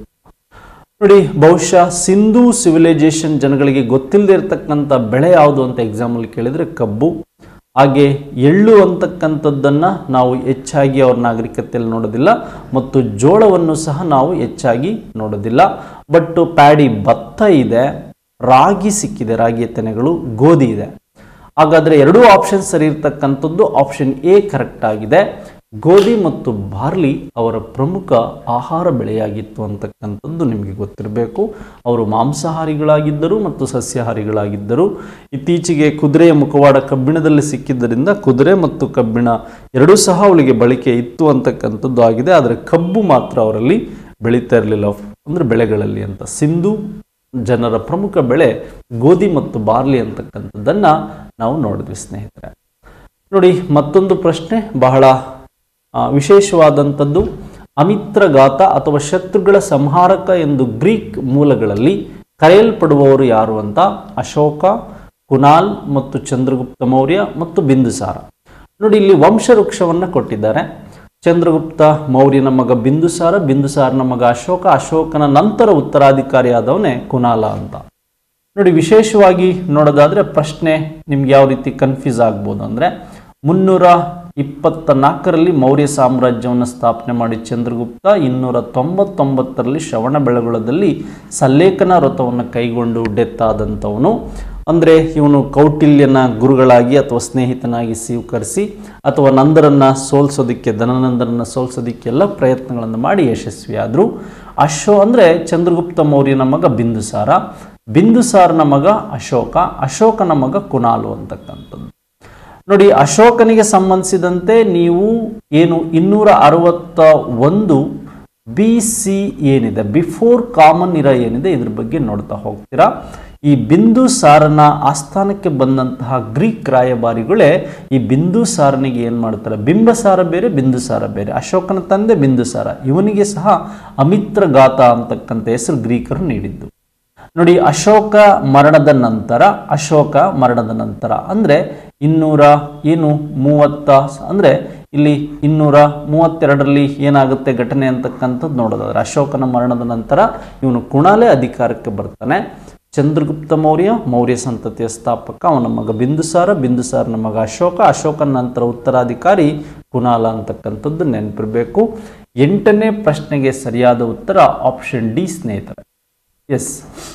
ನೋಡಿ ಬಹುಶಃ ಸಿಂಧು ಸಿವಿಲೈಸೇಷನ್ ಜನಗಳಿಗೆ ಗೊತ್ತಿಲ್ಲದೆ ಇರತಕ್ಕಂಥ ಬೆಳೆ ಯಾವುದು ಅಂತ ಎಕ್ಸಾಮಲ್ಲಿ ಕೇಳಿದರೆ ಕಬ್ಬು ಹಾಗೆ ಎಳ್ಳು ಅಂತಕ್ಕಂಥದ್ದನ್ನು ನಾವು ಹೆಚ್ಚಾಗಿ ಅವ್ರ ನಾಗರಿಕತೆಯಲ್ಲಿ ನೋಡೋದಿಲ್ಲ ಮತ್ತು ಜೋಳವನ್ನು ಸಹ ನಾವು ಹೆಚ್ಚಾಗಿ ನೋಡೋದಿಲ್ಲ ಬಟ್ ಪ್ಯಾಡಿ ಭತ್ತ ಇದೆ ರಾಗಿ ಸಿಕ್ಕಿದೆ ರಾಗಿಯ ತೆನೆಗಳು ಗೋಧಿ ಇದೆ ಹಾಗಾದರೆ ಎರಡೂ ಆಪ್ಷನ್ ಸರಿ ಇರ್ತಕ್ಕಂಥದ್ದು ಆಪ್ಷನ್ ಎ ಕರೆಕ್ಟ್ ಆಗಿದೆ ಗೋಧಿ ಮತ್ತು ಬಾರ್ಲಿ ಅವರ ಪ್ರಮುಖ ಆಹಾರ ಬೆಳೆಯಾಗಿತ್ತು ಅಂತಕ್ಕಂಥದ್ದು ನಿಮಗೆ ಗೊತ್ತಿರಬೇಕು ಅವರು ಮಾಂಸಾಹಾರಿಗಳಾಗಿದ್ದರು ಮತ್ತು ಸಸ್ಯಾಹಾರಿಗಳಾಗಿದ್ದರು ಇತ್ತೀಚೆಗೆ ಕುದುರೆಯ ಮುಖವಾಡ ಕಬ್ಬಿಣದಲ್ಲಿ ಸಿಕ್ಕಿದ್ದರಿಂದ ಕುದುರೆ ಮತ್ತು ಕಬ್ಬಿಣ ಎರಡೂ ಸಹ ಅವಳಿಗೆ ಬಳಕೆ ಇತ್ತು ಅಂತಕ್ಕಂಥದ್ದು ಆಗಿದೆ ಆದರೆ ಕಬ್ಬು ಮಾತ್ರ ಅವರಲ್ಲಿ ಬೆಳೀತಾ ಇರಲಿಲ್ಲ ಅಂದರೆ ಬೆಳೆಗಳಲ್ಲಿ ಅಂತ ಸಿಂಧು ಜನರ ಪ್ರಮುಖ ಬೆಳೆ ಗೋಧಿ ಮತ್ತು ಬಾರ್ಲಿ ಅಂತಕ್ಕಂಥದ್ದನ್ನು ನಾವು ನೋಡಿದ್ವಿ ಸ್ನೇಹಿತರೆ ನೋಡಿ ಮತ್ತೊಂದು ಪ್ರಶ್ನೆ ಬಹಳ ಆ, ವಿಶೇಷವಾದಂಥದ್ದು ಅಮಿತ್ರಘಾತ ಅಥವಾ ಶತ್ರುಗಳ ಸಂಹಾರಕ ಎಂದು ಗ್ರೀಕ್ ಮೂಲಗಳಲ್ಲಿ ಕರೆಯಲ್ಪಡುವವರು ಯಾರು ಅಂತ ಅಶೋಕ ಕುನಾಲ್ ಮತ್ತು ಚಂದ್ರಗುಪ್ತ ಮೌರ್ಯ ಮತ್ತು ಬಿಂದುಸಾರ ನೋಡಿ ಇಲ್ಲಿ ವಂಶವೃಕ್ಷವನ್ನು ಕೊಟ್ಟಿದ್ದಾರೆ ಚಂದ್ರಗುಪ್ತ ಮೌರ್ಯನ ಮಗ ಬಿಂದುಸಾರ ಬಿಂದುಸಾರನ ಮಗ ಅಶೋಕ ಅಶೋಕನ ನಂತರ ಉತ್ತರಾಧಿಕಾರಿಯಾದವನೇ ಕುನಾಲ ಅಂತ ನೋಡಿ ವಿಶೇಷವಾಗಿ ನೋಡೋದಾದ್ರೆ ಪ್ರಶ್ನೆ ನಿಮ್ಗೆ ಯಾವ ರೀತಿ ಕನ್ಫ್ಯೂಸ್ ಆಗ್ಬೋದು ಅಂದರೆ ಮುನ್ನೂರ ಇಪ್ಪತ್ತ ನಾಲ್ಕರಲ್ಲಿ ಮೌರ್ಯ ಸಾಮ್ರಾಜ್ಯವನ್ನು ಸ್ಥಾಪನೆ ಮಾಡಿ ಚಂದ್ರಗುಪ್ತ ಇನ್ನೂರ ತೊಂಬತ್ತೊಂಬತ್ತರಲ್ಲಿ ಶ್ರವಣ ಬೆಳಗೊಳದಲ್ಲಿ ಸಲ್ಲೇಖನ ವ್ರತವನ್ನು ಕೈಗೊಂಡು ಡೆತ್ ಆದಂಥವನು ಅಂದರೆ ಇವನು ಕೌಟಿಲ್ಯನ ಗುರುಗಳಾಗಿ ಅಥವಾ ಸ್ನೇಹಿತನಾಗಿ ಸ್ವೀಕರಿಸಿ ಅಥವಾ ನಂದರನ್ನು ಸೋಲ್ಸೋದಕ್ಕೆ ಧನನಂದರನ್ನು ಸೋಲ್ಸೋದಕ್ಕೆಲ್ಲ ಪ್ರಯತ್ನಗಳನ್ನು ಮಾಡಿ ಯಶಸ್ವಿಯಾದರು ಅಶೋ ಅಂದರೆ ಚಂದ್ರಗುಪ್ತ ಮೌರ್ಯನ ಮಗ ಬಿಂದುಸಾರ ಬಿಂದುಸಾರನ ಮಗ ಅಶೋಕ ಅಶೋಕನ ಮಗ ಕುನಾಲು ಅಂತಕ್ಕಂಥದ್ದು ನೋಡಿ ಅಶೋಕನಿಗೆ ಸಂಬಂಧಿಸಿದಂತೆ ನೀವು ಏನು ಇನ್ನೂರ ಅರವತ್ತ ಒಂದು ಬಿ ಸಿ ಏನಿದೆ ಬಿಫೋರ್ ಕಾಮನ್ ಇರ ಏನಿದೆ ಇದ್ರ ಬಗ್ಗೆ ನೋಡ್ತಾ ಹೋಗ್ತೀರಾ ಈ ಬಿಂದು ಸಾರನ ಆಸ್ಥಾನಕ್ಕೆ ಬಂದಂತಹ ಗ್ರೀಕ್ ರಾಯಭಾರಿಗಳೇ ಈ ಬಿಂದು ಸಾರನಿಗೆ ಏನು ಮಾಡ್ತಾರೆ ಬಿಂಬಸಾರ ಬೇರೆ ಬಿಂದುಸಾರ ಬೇರೆ ಅಶೋಕನ ತಂದೆ ಬಿಂದುಸಾರ ಇವನಿಗೆ ಸಹ ಅಮಿತ್ರ ಗಾತ ಅಂತಕ್ಕಂಥ ಹೆಸರು ಗ್ರೀಕರು ನೀಡಿದ್ದು ನೋಡಿ ಅಶೋಕ ಮರಣದ ನಂತರ ಅಶೋಕ ಮರಣದ ನಂತರ ಅಂದರೆ ಇನ್ನೂರ ಏನು ಮೂವತ್ತ ಅಂದರೆ ಇಲ್ಲಿ ಇನ್ನೂರ ಮೂವತ್ತೆರಡರಲ್ಲಿ ಏನಾಗುತ್ತೆ ಘಟನೆ ಅಂತಕ್ಕಂಥದ್ದು ನೋಡೋದಾದ್ರೆ ಅಶೋಕನ ಮರಣದ ನಂತರ ಇವನು ಕುಣಾಲೆ ಅಧಿಕಾರಕ್ಕೆ ಬರ್ತಾನೆ ಚಂದ್ರಗುಪ್ತ ಮೌರ್ಯ ಮೌರ್ಯ ಸಂತತಿಯ ಸ್ಥಾಪಕ ಅವನ ಮಗ ಬಿಂದುಸಾರ ಬಿಂದುಸಾರನ ಮಗ ಅಶೋಕ ಅಶೋಕನ ನಂತರ ಉತ್ತರಾಧಿಕಾರಿ ಕುಣಾಲ ಅಂತಕ್ಕಂಥದ್ದು ನೆನಪಿರಬೇಕು ಎಂಟನೇ ಪ್ರಶ್ನೆಗೆ ಸರಿಯಾದ ಉತ್ತರ ಆಪ್ಷನ್ ಡಿ ಸ್ನೇಹಿತರೆ ಎಸ್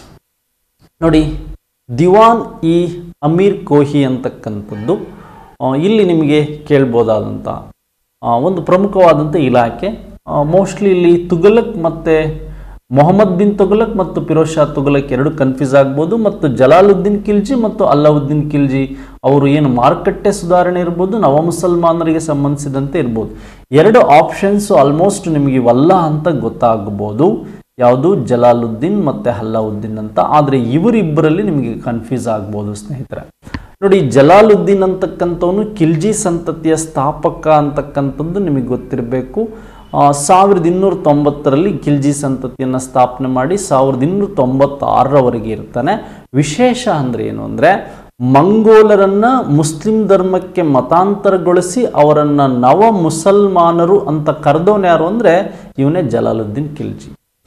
ನೋಡಿ ದಿವಾನ್ ಇ ಅಮೀರ್ ಕೋಹಿ ಅಂತಕ್ಕಂಥದ್ದು ಆ, ಇಲ್ಲಿ ನಿಮಗೆ ಕೇಳ್ಬೋದಾದಂಥ ಆ, ಒಂದು ಪ್ರಮುಖವಾದಂಥ ಇಲಾಖೆ ಮೋಸ್ಟ್ಲಿ ಇಲ್ಲಿ ತುಗಲಕ್ ಮತ್ತು ಮೊಹಮ್ಮದ್ ಬಿನ್ ತುಗಲಕ್ ಮತ್ತು ಫಿರೋಜ್ ಶಾ ತುಗಲಕ್ ಎರಡು ಕನ್ಫ್ಯೂಸ್ ಆಗ್ಬೋದು ಮತ್ತು ಜಲಾಲುದ್ದೀನ್ ಖಿಲ್ಜಿ ಮತ್ತು ಅಲ್ಲಾವುದ್ದೀನ್ ಖಿಲ್ಜಿ ಅವರು ಏನು ಮಾರುಕಟ್ಟೆ ಸುಧಾರಣೆ ಇರ್ಬೋದು ನವ ಮುಸಲ್ಮಾನರಿಗೆ ಸಂಬಂಧಿಸಿದಂತೆ ಇರ್ಬೋದು ಎರಡು ಆಪ್ಷನ್ಸು ಆಲ್ಮೋಸ್ಟ್ ನಿಮಗೆ ಇವಲ್ಲ ಅಂತ ಗೊತ್ತಾಗಬಹುದು ಯಾವುದು ಜಲಾಲುದ್ದೀನ್ ಮತ್ತು ಹಲ್ಲಾವುದ್ದೀನ್ ಅಂತ ಆದರೆ ಇವರಿಬ್ಬರಲ್ಲಿ ನಿಮಗೆ ಕನ್ಫ್ಯೂಸ್ ಆಗ್ಬೋದು ಸ್ನೇಹಿತರೆ ನೋಡಿ ಜಲಾಲುದ್ದೀನ್ ಅಂತಕ್ಕಂಥವನು ಖಿಲ್ಜಿ ಸಂತತಿಯ ಸ್ಥಾಪಕ ಅಂತಕ್ಕಂಥದ್ದು ನಿಮಗೆ ಗೊತ್ತಿರಬೇಕು ಆ, ಸಾವಿರದ ಇನ್ನೂರ ತೊಂಬತ್ತರಲ್ಲಿ ಖಿಲ್ಜಿ ಸಂತತಿಯನ್ನು ಸ್ಥಾಪನೆ ಮಾಡಿ ಸಾವಿರದ ಇನ್ನೂರ ತೊಂಬತ್ತಾರರವರೆಗೆ ಇರ್ತಾನೆ ವಿಶೇಷ ಅಂದರೆ ಏನು ಅಂದರೆ ಮಂಗೋಲರನ್ನ ಮುಸ್ಲಿಂ ಧರ್ಮಕ್ಕೆ ಮತಾಂತರಗೊಳಿಸಿ ಅವರನ್ನು ನವ ಮುಸಲ್ಮಾನರು ಅಂತ ಕರೆದವನು ಯಾರು ಅಂದರೆ ಇವನೇ ಜಲಾಲುದ್ದೀನ್ ಖಿಲ್ಜಿ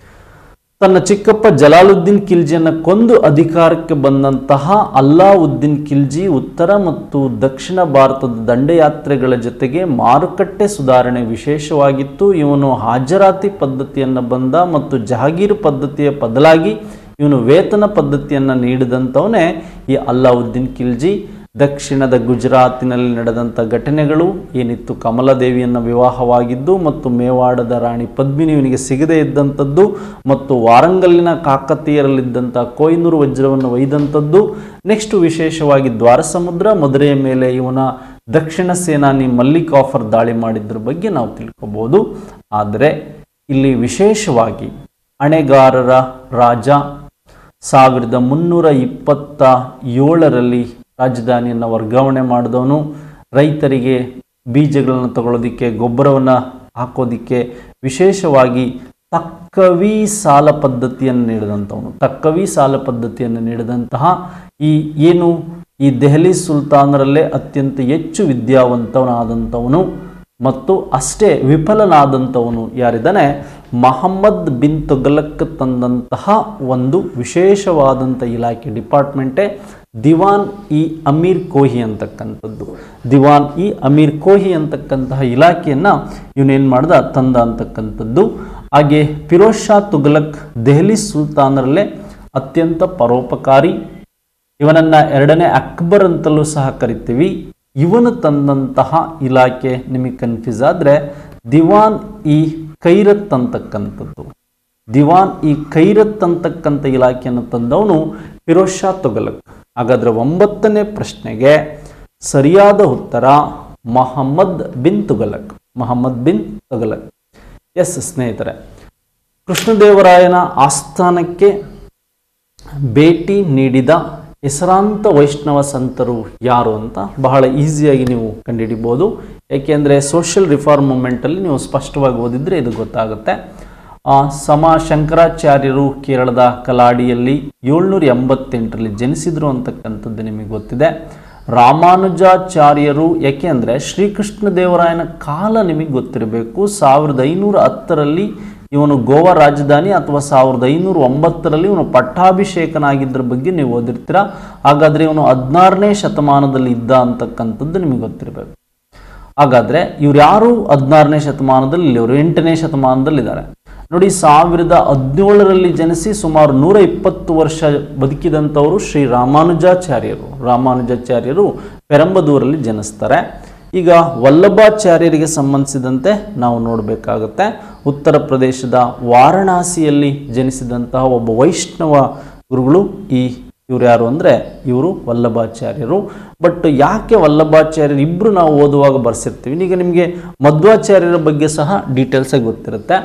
ತನ್ನ ಚಿಕ್ಕಪ್ಪ ಜಲಾಲುದ್ದೀನ್ ಖಿಲ್ಜಿಯನ್ನು ಕೊಂದು ಅಧಿಕಾರಕ್ಕೆ ಬಂದಂತಹ ಅಲ್ಲಾವುದ್ದೀನ್ ಖಿಲ್ಜಿ ಉತ್ತರ ಮತ್ತು ದಕ್ಷಿಣ ಭಾರತದ ದಂಡಯಾತ್ರೆಗಳ ಜೊತೆಗೆ ಮಾರುಕಟ್ಟೆ ಸುಧಾರಣೆ ವಿಶೇಷವಾಗಿತ್ತು ಇವನು ಹಾಜರಾತಿ ಪದ್ಧತಿಯನ್ನು ಬಂದ ಮತ್ತು ಜಹಾಗೀರ್ ಪದ್ಧತಿಯ ಬದಲಾಗಿ ಇವನು ವೇತನ ಪದ್ಧತಿಯನ್ನು ನೀಡಿದಂಥವನೇ ಈ ಅಲ್ಲಾವುದ್ದೀನ್ ಖಿಲ್ಜಿ ದಕ್ಷಿಣದ ಗುಜರಾತಿನಲ್ಲಿ ನಡೆದಂಥ ಘಟನೆಗಳು ಏನಿತ್ತು ಕಮಲದೇವಿಯನ್ನು ವಿವಾಹವಾಗಿದ್ದು ಮತ್ತು ಮೇವಾಡದ ರಾಣಿ ಪದ್ಮಿನಿ ಇವನಿಗೆ ಸಿಗದೇ ಇದ್ದಂಥದ್ದು ಮತ್ತು ವಾರಂಗಲ್ಲಿನ ಕಾಕತೀಯರಲ್ಲಿದ್ದಂಥ ಕೊಯ್ನೂರು ವಜ್ರವನ್ನು ಒಯ್ದಂಥದ್ದು ನೆಕ್ಸ್ಟ್ ವಿಶೇಷವಾಗಿ ದ್ವಾರಸಮುದ್ರ ಮದುರೆಯ ಮೇಲೆ ಇವನ ದಕ್ಷಿಣ ಸೇನಾನಿ ಮಲ್ಲಿಕ್ ಆಫರ್ ದಾಳಿ ಮಾಡಿದ್ರ ಬಗ್ಗೆ ನಾವು ತಿಳ್ಕೊಬೋದು ಆದರೆ ಇಲ್ಲಿ ವಿಶೇಷವಾಗಿ ಅಣೆಗಾರರ ರಾಜ ಸಾವಿರದ ಮುನ್ನೂರ ಇಪ್ಪತ್ತ ಏಳರಲ್ಲಿ ರಾಜಧಾನಿಯನ್ನು ವರ್ಗಾವಣೆ ಮಾಡಿದವನು ರೈತರಿಗೆ ಬೀಜಗಳನ್ನು ತಗೊಳ್ಳೋದಿಕ್ಕೆ ಗೊಬ್ಬರವನ್ನು ಹಾಕೋದಿಕ್ಕೆ ವಿಶೇಷವಾಗಿ ತಕ್ಕವಿ ಸಾಲ ಪದ್ಧತಿಯನ್ನು ನೀಡಿದಂಥವನು ತಕ್ಕವಿ ಸಾಲ ಪದ್ಧತಿಯನ್ನು ನೀಡಿದಂತಹ ಈ ಏನು ಈ ದೆಹಲಿ ಸುಲ್ತಾನರಲ್ಲೇ ಅತ್ಯಂತ ಹೆಚ್ಚು ವಿದ್ಯಾವಂತವನಾದಂಥವನು ಮತ್ತು ಅಷ್ಟೇ ವಿಫಲನಾದಂಥವನು ಯಾರಿದ್ದಾನೆ ಮಹಮ್ಮದ್ ಬಿನ್ ತುಗಲಕ್ ತಂದಂತಹ ಒಂದು ವಿಶೇಷವಾದಂಥ ಇಲಾಖೆ ಡಿಪಾರ್ಟ್ಮೆಂಟೇ ದಿವಾನ್ ಇ ಅಮೀರ್ ಕೋಹಿ ಅಂತಕ್ಕಂಥದ್ದು ದಿವಾನ್ ಇ ಅಮೀರ್ ಕೋಹಿ ಅಂತಕ್ಕಂತಹ ಇಲಾಖೆಯನ್ನು ಇವನೇನು ಮಾಡ್ದ ತಂದ ಅಂತಕ್ಕಂಥದ್ದು ಹಾಗೆ ಫಿರೋಜ್ ಶಾ ತುಗಲಕ್ ದೆಹಲಿ ಸುಲ್ತಾನರಲ್ಲೇ ಅತ್ಯಂತ ಪರೋಪಕಾರಿ ಇವನನ್ನ ಎರಡನೇ ಅಕ್ಬರ್ ಅಂತಲೂ ಸಹ ಕರಿತೀವಿ ಇವನು ತಂದಂತಹ ಇಲಾಖೆ ನಿಮಗೆ ಕನ್ಫ್ಯೂಸ್ ಆದರೆ ದಿವಾನ್ ಇ ಕೈರತ್ ಅಂತಕ್ಕಂಥದ್ದು ದಿವಾನ್ ಇ ಕೈರತ್ ಅಂತಕ್ಕಂಥ ಇಲಾಖೆಯನ್ನು ತಂದವನು ಫಿರೋಜ್ ಶಾ ತುಗಲಕ್ ಹಾಗಾದರೆ ಒಂಬತ್ತನೇ ಪ್ರಶ್ನೆಗೆ ಸರಿಯಾದ ಉತ್ತರ ಮಹಮ್ಮದ್ ಬಿನ್ ತುಗಲಕ್ ಮಹಮ್ಮದ್ ಬಿನ್ ತುಗಲಕ್ ಎಸ್ ಸ್ನೇಹಿತರೆ ಕೃಷ್ಣದೇವರಾಯನ ಆಸ್ಥಾನಕ್ಕೆ ಭೇಟಿ ನೀಡಿದ ಹೆಸರಾಂತ ವೈಷ್ಣವ ಸಂತರು ಯಾರು ಅಂತ ಬಹಳ ಈಸಿಯಾಗಿ ನೀವು ಕಂಡುಹಿಡಿಬೋದು ಏಕೆಂದರೆ ಸೋಷಿಯಲ್ ರಿಫಾರ್ಮ್ ಮೂಮೆಂಟಲ್ಲಿ ನೀವು ಸ್ಪಷ್ಟವಾಗಿ ಓದಿದರೆ ಇದು ಗೊತ್ತಾಗುತ್ತೆ ಆ, ಸಮ ಶಂಕರಾಚಾರ್ಯರು ಕೇರಳದ ಕಲಾಡಿಯಲ್ಲಿ ಏಳ್ನೂರ ಎಂಬತ್ತೆಂಟರಲ್ಲಿ ಜನಿಸಿದರು ಅಂತಕ್ಕಂಥದ್ದು ನಿಮಗೆ ಗೊತ್ತಿದೆ ರಾಮಾನುಜಾಚಾರ್ಯರು ಯಾಕೆ ಅಂದರೆ ಶ್ರೀಕೃಷ್ಣ ದೇವರಾಯನ ಕಾಲ ನಿಮಗೆ ಗೊತ್ತಿರಬೇಕು ಸಾವಿರದ ಐನೂರ ಹತ್ತರಲ್ಲಿ ಇವನು ಗೋವಾ ರಾಜಧಾನಿ ಅಥವಾ ಸಾವಿರದ ಐನೂರ ಒಂಬತ್ತರಲ್ಲಿ ಇವನು ಪಟ್ಟಾಭಿಷೇಕನಾಗಿದ್ದರ ಬಗ್ಗೆ ನೀವು ಓದಿರ್ತೀರ ಹಾಗಾದರೆ ಇವನು ಹದಿನಾರನೇ ಶತಮಾನದಲ್ಲಿ ಇದ್ದ ಅಂತಕ್ಕಂಥದ್ದು ನಿಮಗೆ ಗೊತ್ತಿರಬೇಕು ಹಾಗಾದರೆ ಇವ್ರು ಯಾರು ಹದಿನಾರನೇ ಶತಮಾನದಲ್ಲಿ ಇವರು ಎಂಟನೇ ಶತಮಾನದಲ್ಲಿದ್ದಾರೆ ನೋಡಿ ಸಾವಿರದ ಹದಿನೇಳರಲ್ಲಿ ಜನಿಸಿ ಸುಮಾರು ನೂರ ಇಪ್ಪತ್ತು ವರ್ಷ ಬದುಕಿದಂಥವರು ಶ್ರೀ ರಾಮಾನುಜಾಚಾರ್ಯರು ರಾಮಾನುಜಾಚಾರ್ಯರು ಪೆರಂಬದೂರಲ್ಲಿ ಜನಿಸ್ತಾರೆ ಈಗ ವಲ್ಲಭಾಚಾರ್ಯರಿಗೆ ಸಂಬಂಧಿಸಿದಂತೆ ನಾವು ನೋಡಬೇಕಾಗುತ್ತೆ ಉತ್ತರ ಪ್ರದೇಶದ ವಾರಣಾಸಿಯಲ್ಲಿ ಜನಿಸಿದಂತಹ ಒಬ್ಬ ವೈಷ್ಣವ ಗುರುಗಳು ಈ ಇವ್ರು ಯಾರು ಅಂದರೆ ಇವರು ವಲ್ಲಭಾಚಾರ್ಯರು ಬಟ್ ಯಾಕೆ ವಲ್ಲಭಾಚಾರ್ಯರು ಇಬ್ಬರು ನಾವು ಓದುವಾಗ ಬರ್ಸಿರ್ತೀವಿ ಈಗ ನಿಮಗೆ ಮಧ್ವಾಚಾರ್ಯರ ಬಗ್ಗೆ ಸಹ ಡೀಟೇಲ್ಸಾಗಿ ಗೊತ್ತಿರುತ್ತೆ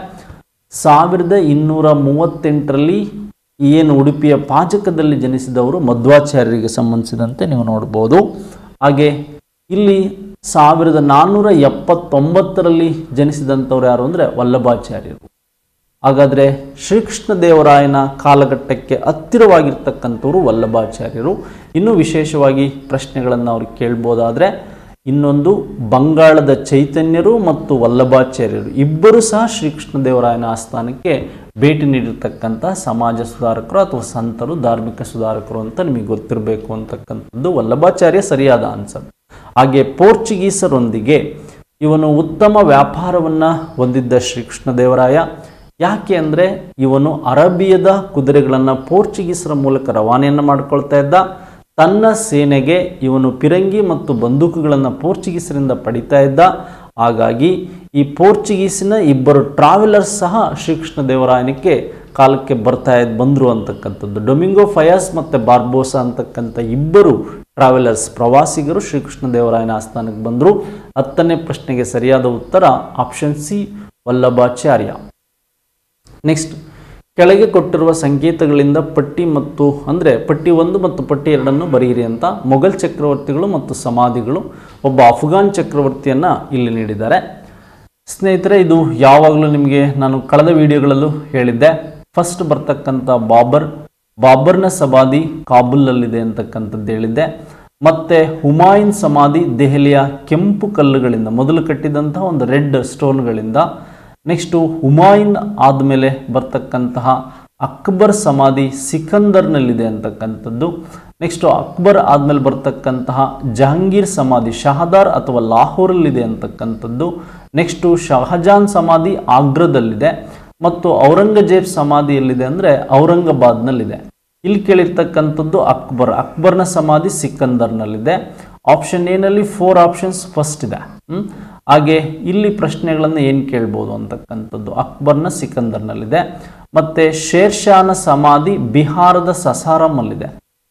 ಸಾವಿರದ ಇನ್ನೂರ ಮೂವತ್ತೆಂಟರಲ್ಲಿ ಏನು ಉಡುಪಿಯ ಪಾಚಕದಲ್ಲಿ ಜನಿಸಿದವರು ಮಧ್ವಾಚಾರ್ಯರಿಗೆ ಸಂಬಂಧಿಸಿದಂತೆ ನೀವು ನೋಡ್ಬೋದು ಹಾಗೆ ಇಲ್ಲಿ ಸಾವಿರದ ನಾನ್ನೂರ ಎಪ್ಪತ್ತೊಂಬತ್ತರಲ್ಲಿ ಜನಿಸಿದಂಥವ್ರು ಯಾರು ಅಂದರೆ ವಲ್ಲಭಾಚಾರ್ಯರು ಹಾಗಾದರೆ ಶ್ರೀಕೃಷ್ಣ ದೇವರಾಯನ ಕಾಲಘಟ್ಟಕ್ಕೆ ಹತ್ತಿರವಾಗಿರ್ತಕ್ಕಂಥವ್ರು ವಲ್ಲಭಾಚಾರ್ಯರು ಇನ್ನೂ ವಿಶೇಷವಾಗಿ ಪ್ರಶ್ನೆಗಳನ್ನು ಅವ್ರು ಕೇಳ್ಬೋದಾದರೆ ಇನ್ನೊಂದು ಬಂಗಾಳದ ಚೈತನ್ಯರು ಮತ್ತು ವಲ್ಲಭಾಚಾರ್ಯರು ಇಬ್ಬರು ಸಹ ಶ್ರೀಕೃಷ್ಣ ದೇವರಾಯನ ಆಸ್ಥಾನಕ್ಕೆ ಭೇಟಿ ನೀಡಿರ್ತಕ್ಕಂಥ ಸಮಾಜ ಸುಧಾರಕರು ಅಥವಾ ಸಂತರು ಧಾರ್ಮಿಕ ಸುಧಾರಕರು ಅಂತ ನಿಮಗೆ ಗೊತ್ತಿರಬೇಕು ಅಂತಕ್ಕಂಥದ್ದು ವಲ್ಲಭಾಚಾರ್ಯ ಸರಿಯಾದ ಆನ್ಸರ್ ಹಾಗೆ ಪೋರ್ಚುಗೀಸರೊಂದಿಗೆ ಇವನು ಉತ್ತಮ ವ್ಯಾಪಾರವನ್ನು ಹೊಂದಿದ್ದ ಶ್ರೀಕೃಷ್ಣ ದೇವರಾಯ ಯಾಕೆ ಅಂದರೆ ಇವನು ಅರಬಿಯದ ಕುದುರೆಗಳನ್ನು ಪೋರ್ಚುಗೀಸರ ಮೂಲಕ ರವಾನೆಯನ್ನು ಮಾಡ್ಕೊಳ್ತಾ ಇದ್ದ ತನ್ನ ಸೇನೆಗೆ ಇವನು ಪಿರಂಗಿ ಮತ್ತು ಬಂದೂಕುಗಳನ್ನು ಪೋರ್ಚುಗೀಸರಿಂದ ಪಡಿತಾ ಇದ್ದ ಹಾಗಾಗಿ ಈ ಪೋರ್ಚುಗೀಸಿನ ಇಬ್ಬರು ಟ್ರಾವೆಲರ್ಸ್ ಸಹ ಶ್ರೀಕೃಷ್ಣ ದೇವರಾಯನಕ್ಕೆ ಕಾಲಕ್ಕೆ ಬರ್ತಾ ಇದ್ ಬಂದರು ಅಂತಕ್ಕಂಥದ್ದು ಡೊಮಿಂಗೋ ಫಯಾಸ್ ಮತ್ತು ಬಾರ್ಬೋಸಾ ಅಂತಕ್ಕಂಥ ಇಬ್ಬರು ಟ್ರಾವೆಲರ್ಸ್ ಪ್ರವಾಸಿಗರು ಶ್ರೀಕೃಷ್ಣ ದೇವರಾಯನ ಆಸ್ಥಾನಕ್ಕೆ ಬಂದರು ಹತ್ತನೇ ಪ್ರಶ್ನೆಗೆ ಸರಿಯಾದ ಉತ್ತರ ಆಪ್ಷನ್ ಸಿ ವಲ್ಲಭಾಚಾರ್ಯ ನೆಕ್ಸ್ಟ್ ಕೆಳಗೆ ಕೊಟ್ಟಿರುವ ಸಂಕೇತಗಳಿಂದ ಪಟ್ಟಿ ಮತ್ತು ಅಂದರೆ ಪಟ್ಟಿ ಒಂದು ಮತ್ತು ಪಟ್ಟಿ ಎರಡನ್ನು ಬರೆಯಿರಿ ಅಂತ ಮೊಘಲ್ ಚಕ್ರವರ್ತಿಗಳು ಮತ್ತು ಸಮಾಧಿಗಳು ಒಬ್ಬ ಅಫ್ಘಾನ್ ಚಕ್ರವರ್ತಿಯನ್ನು ಇಲ್ಲಿ ನೀಡಿದ್ದಾರೆ ಸ್ನೇಹಿತರೆ ಇದು ಯಾವಾಗಲೂ ನಿಮಗೆ ನಾನು ಕಳೆದ ವಿಡಿಯೋಗಳಲ್ಲೂ ಹೇಳಿದ್ದೆ ಫಸ್ಟ್ ಬರ್ತಕ್ಕಂಥ ಬಾಬರ್ ಬಾಬರ್ನ ಸಮಾಧಿ ಕಾಬೂಲಲ್ಲಿದೆ ಅಂತಕ್ಕಂಥದ್ದು ಹೇಳಿದ್ದೆ ಮತ್ತು ಹುಮಾಯೂನ್ ಸಮಾಧಿ ದೆಹಲಿಯ ಕೆಂಪು ಕಲ್ಲುಗಳಿಂದ ಮೊದಲು ಕಟ್ಟಿದಂತಹ ಒಂದು ರೆಡ್ ಸ್ಟೋನ್ಗಳಿಂದ ನೆಕ್ಸ್ಟು ಹುಮಾಯೂನ್ ಆದಮೇಲೆ ಬರ್ತಕ್ಕಂತಹ ಅಕ್ಬರ್ ಸಮಾಧಿ ಸಿಕಂದರ್ನಲ್ಲಿದೆ ಅಂತಕ್ಕಂಥದ್ದು ನೆಕ್ಸ್ಟು ಅಕ್ಬರ್ ಆದಮೇಲೆ ಬರ್ತಕ್ಕಂತಹ ಜಹಾಂಗೀರ್ ಸಮಾಧಿ ಶಹದಾರ್ ಅಥವಾ ಲಾಹೋರಲ್ಲಿದೆ ಅಂತಕ್ಕಂಥದ್ದು ನೆಕ್ಸ್ಟು ಶಹಜಾನ್ ಸಮಾಧಿ ಆಗ್ರಾದಲ್ಲಿದೆ ಮತ್ತು ಔರಂಗಜೇಬ್ ಸಮಾಧಿ ಎಲ್ಲಿದೆ ಅಂದರೆ ಔರಂಗಾಬಾದ್ನಲ್ಲಿದೆ ಇಲ್ಲಿ ಕೇಳಿರ್ತಕ್ಕಂಥದ್ದು ಅಕ್ಬರ್ ಅಕ್ಬರ್ನ ಸಮಾಧಿ ಸಿಕಂದರ್ನಲ್ಲಿದೆ ಆಪ್ಷನ್ ಎನಲ್ಲಿ ಫೋರ್ ಆಪ್ಷನ್ಸ್ ಫಸ್ಟ್ ಇದೆ ಹ್ಮ್? ಹಾಗೆ ಇಲ್ಲಿ ಪ್ರಶ್ನೆಗಳನ್ನು ಏನು ಕೇಳ್ಬೋದು ಅಂತಕ್ಕಂಥದ್ದು ಅಕ್ಬರ್ನ ಸಿಕಂದರ್ನಲ್ಲಿದೆ ಮತ್ತು ಶೇರ್ಷಾನ ಸಮಾಧಿ ಬಿಹಾರದ ಸಸಾರಾಮಲ್ಲಿದೆ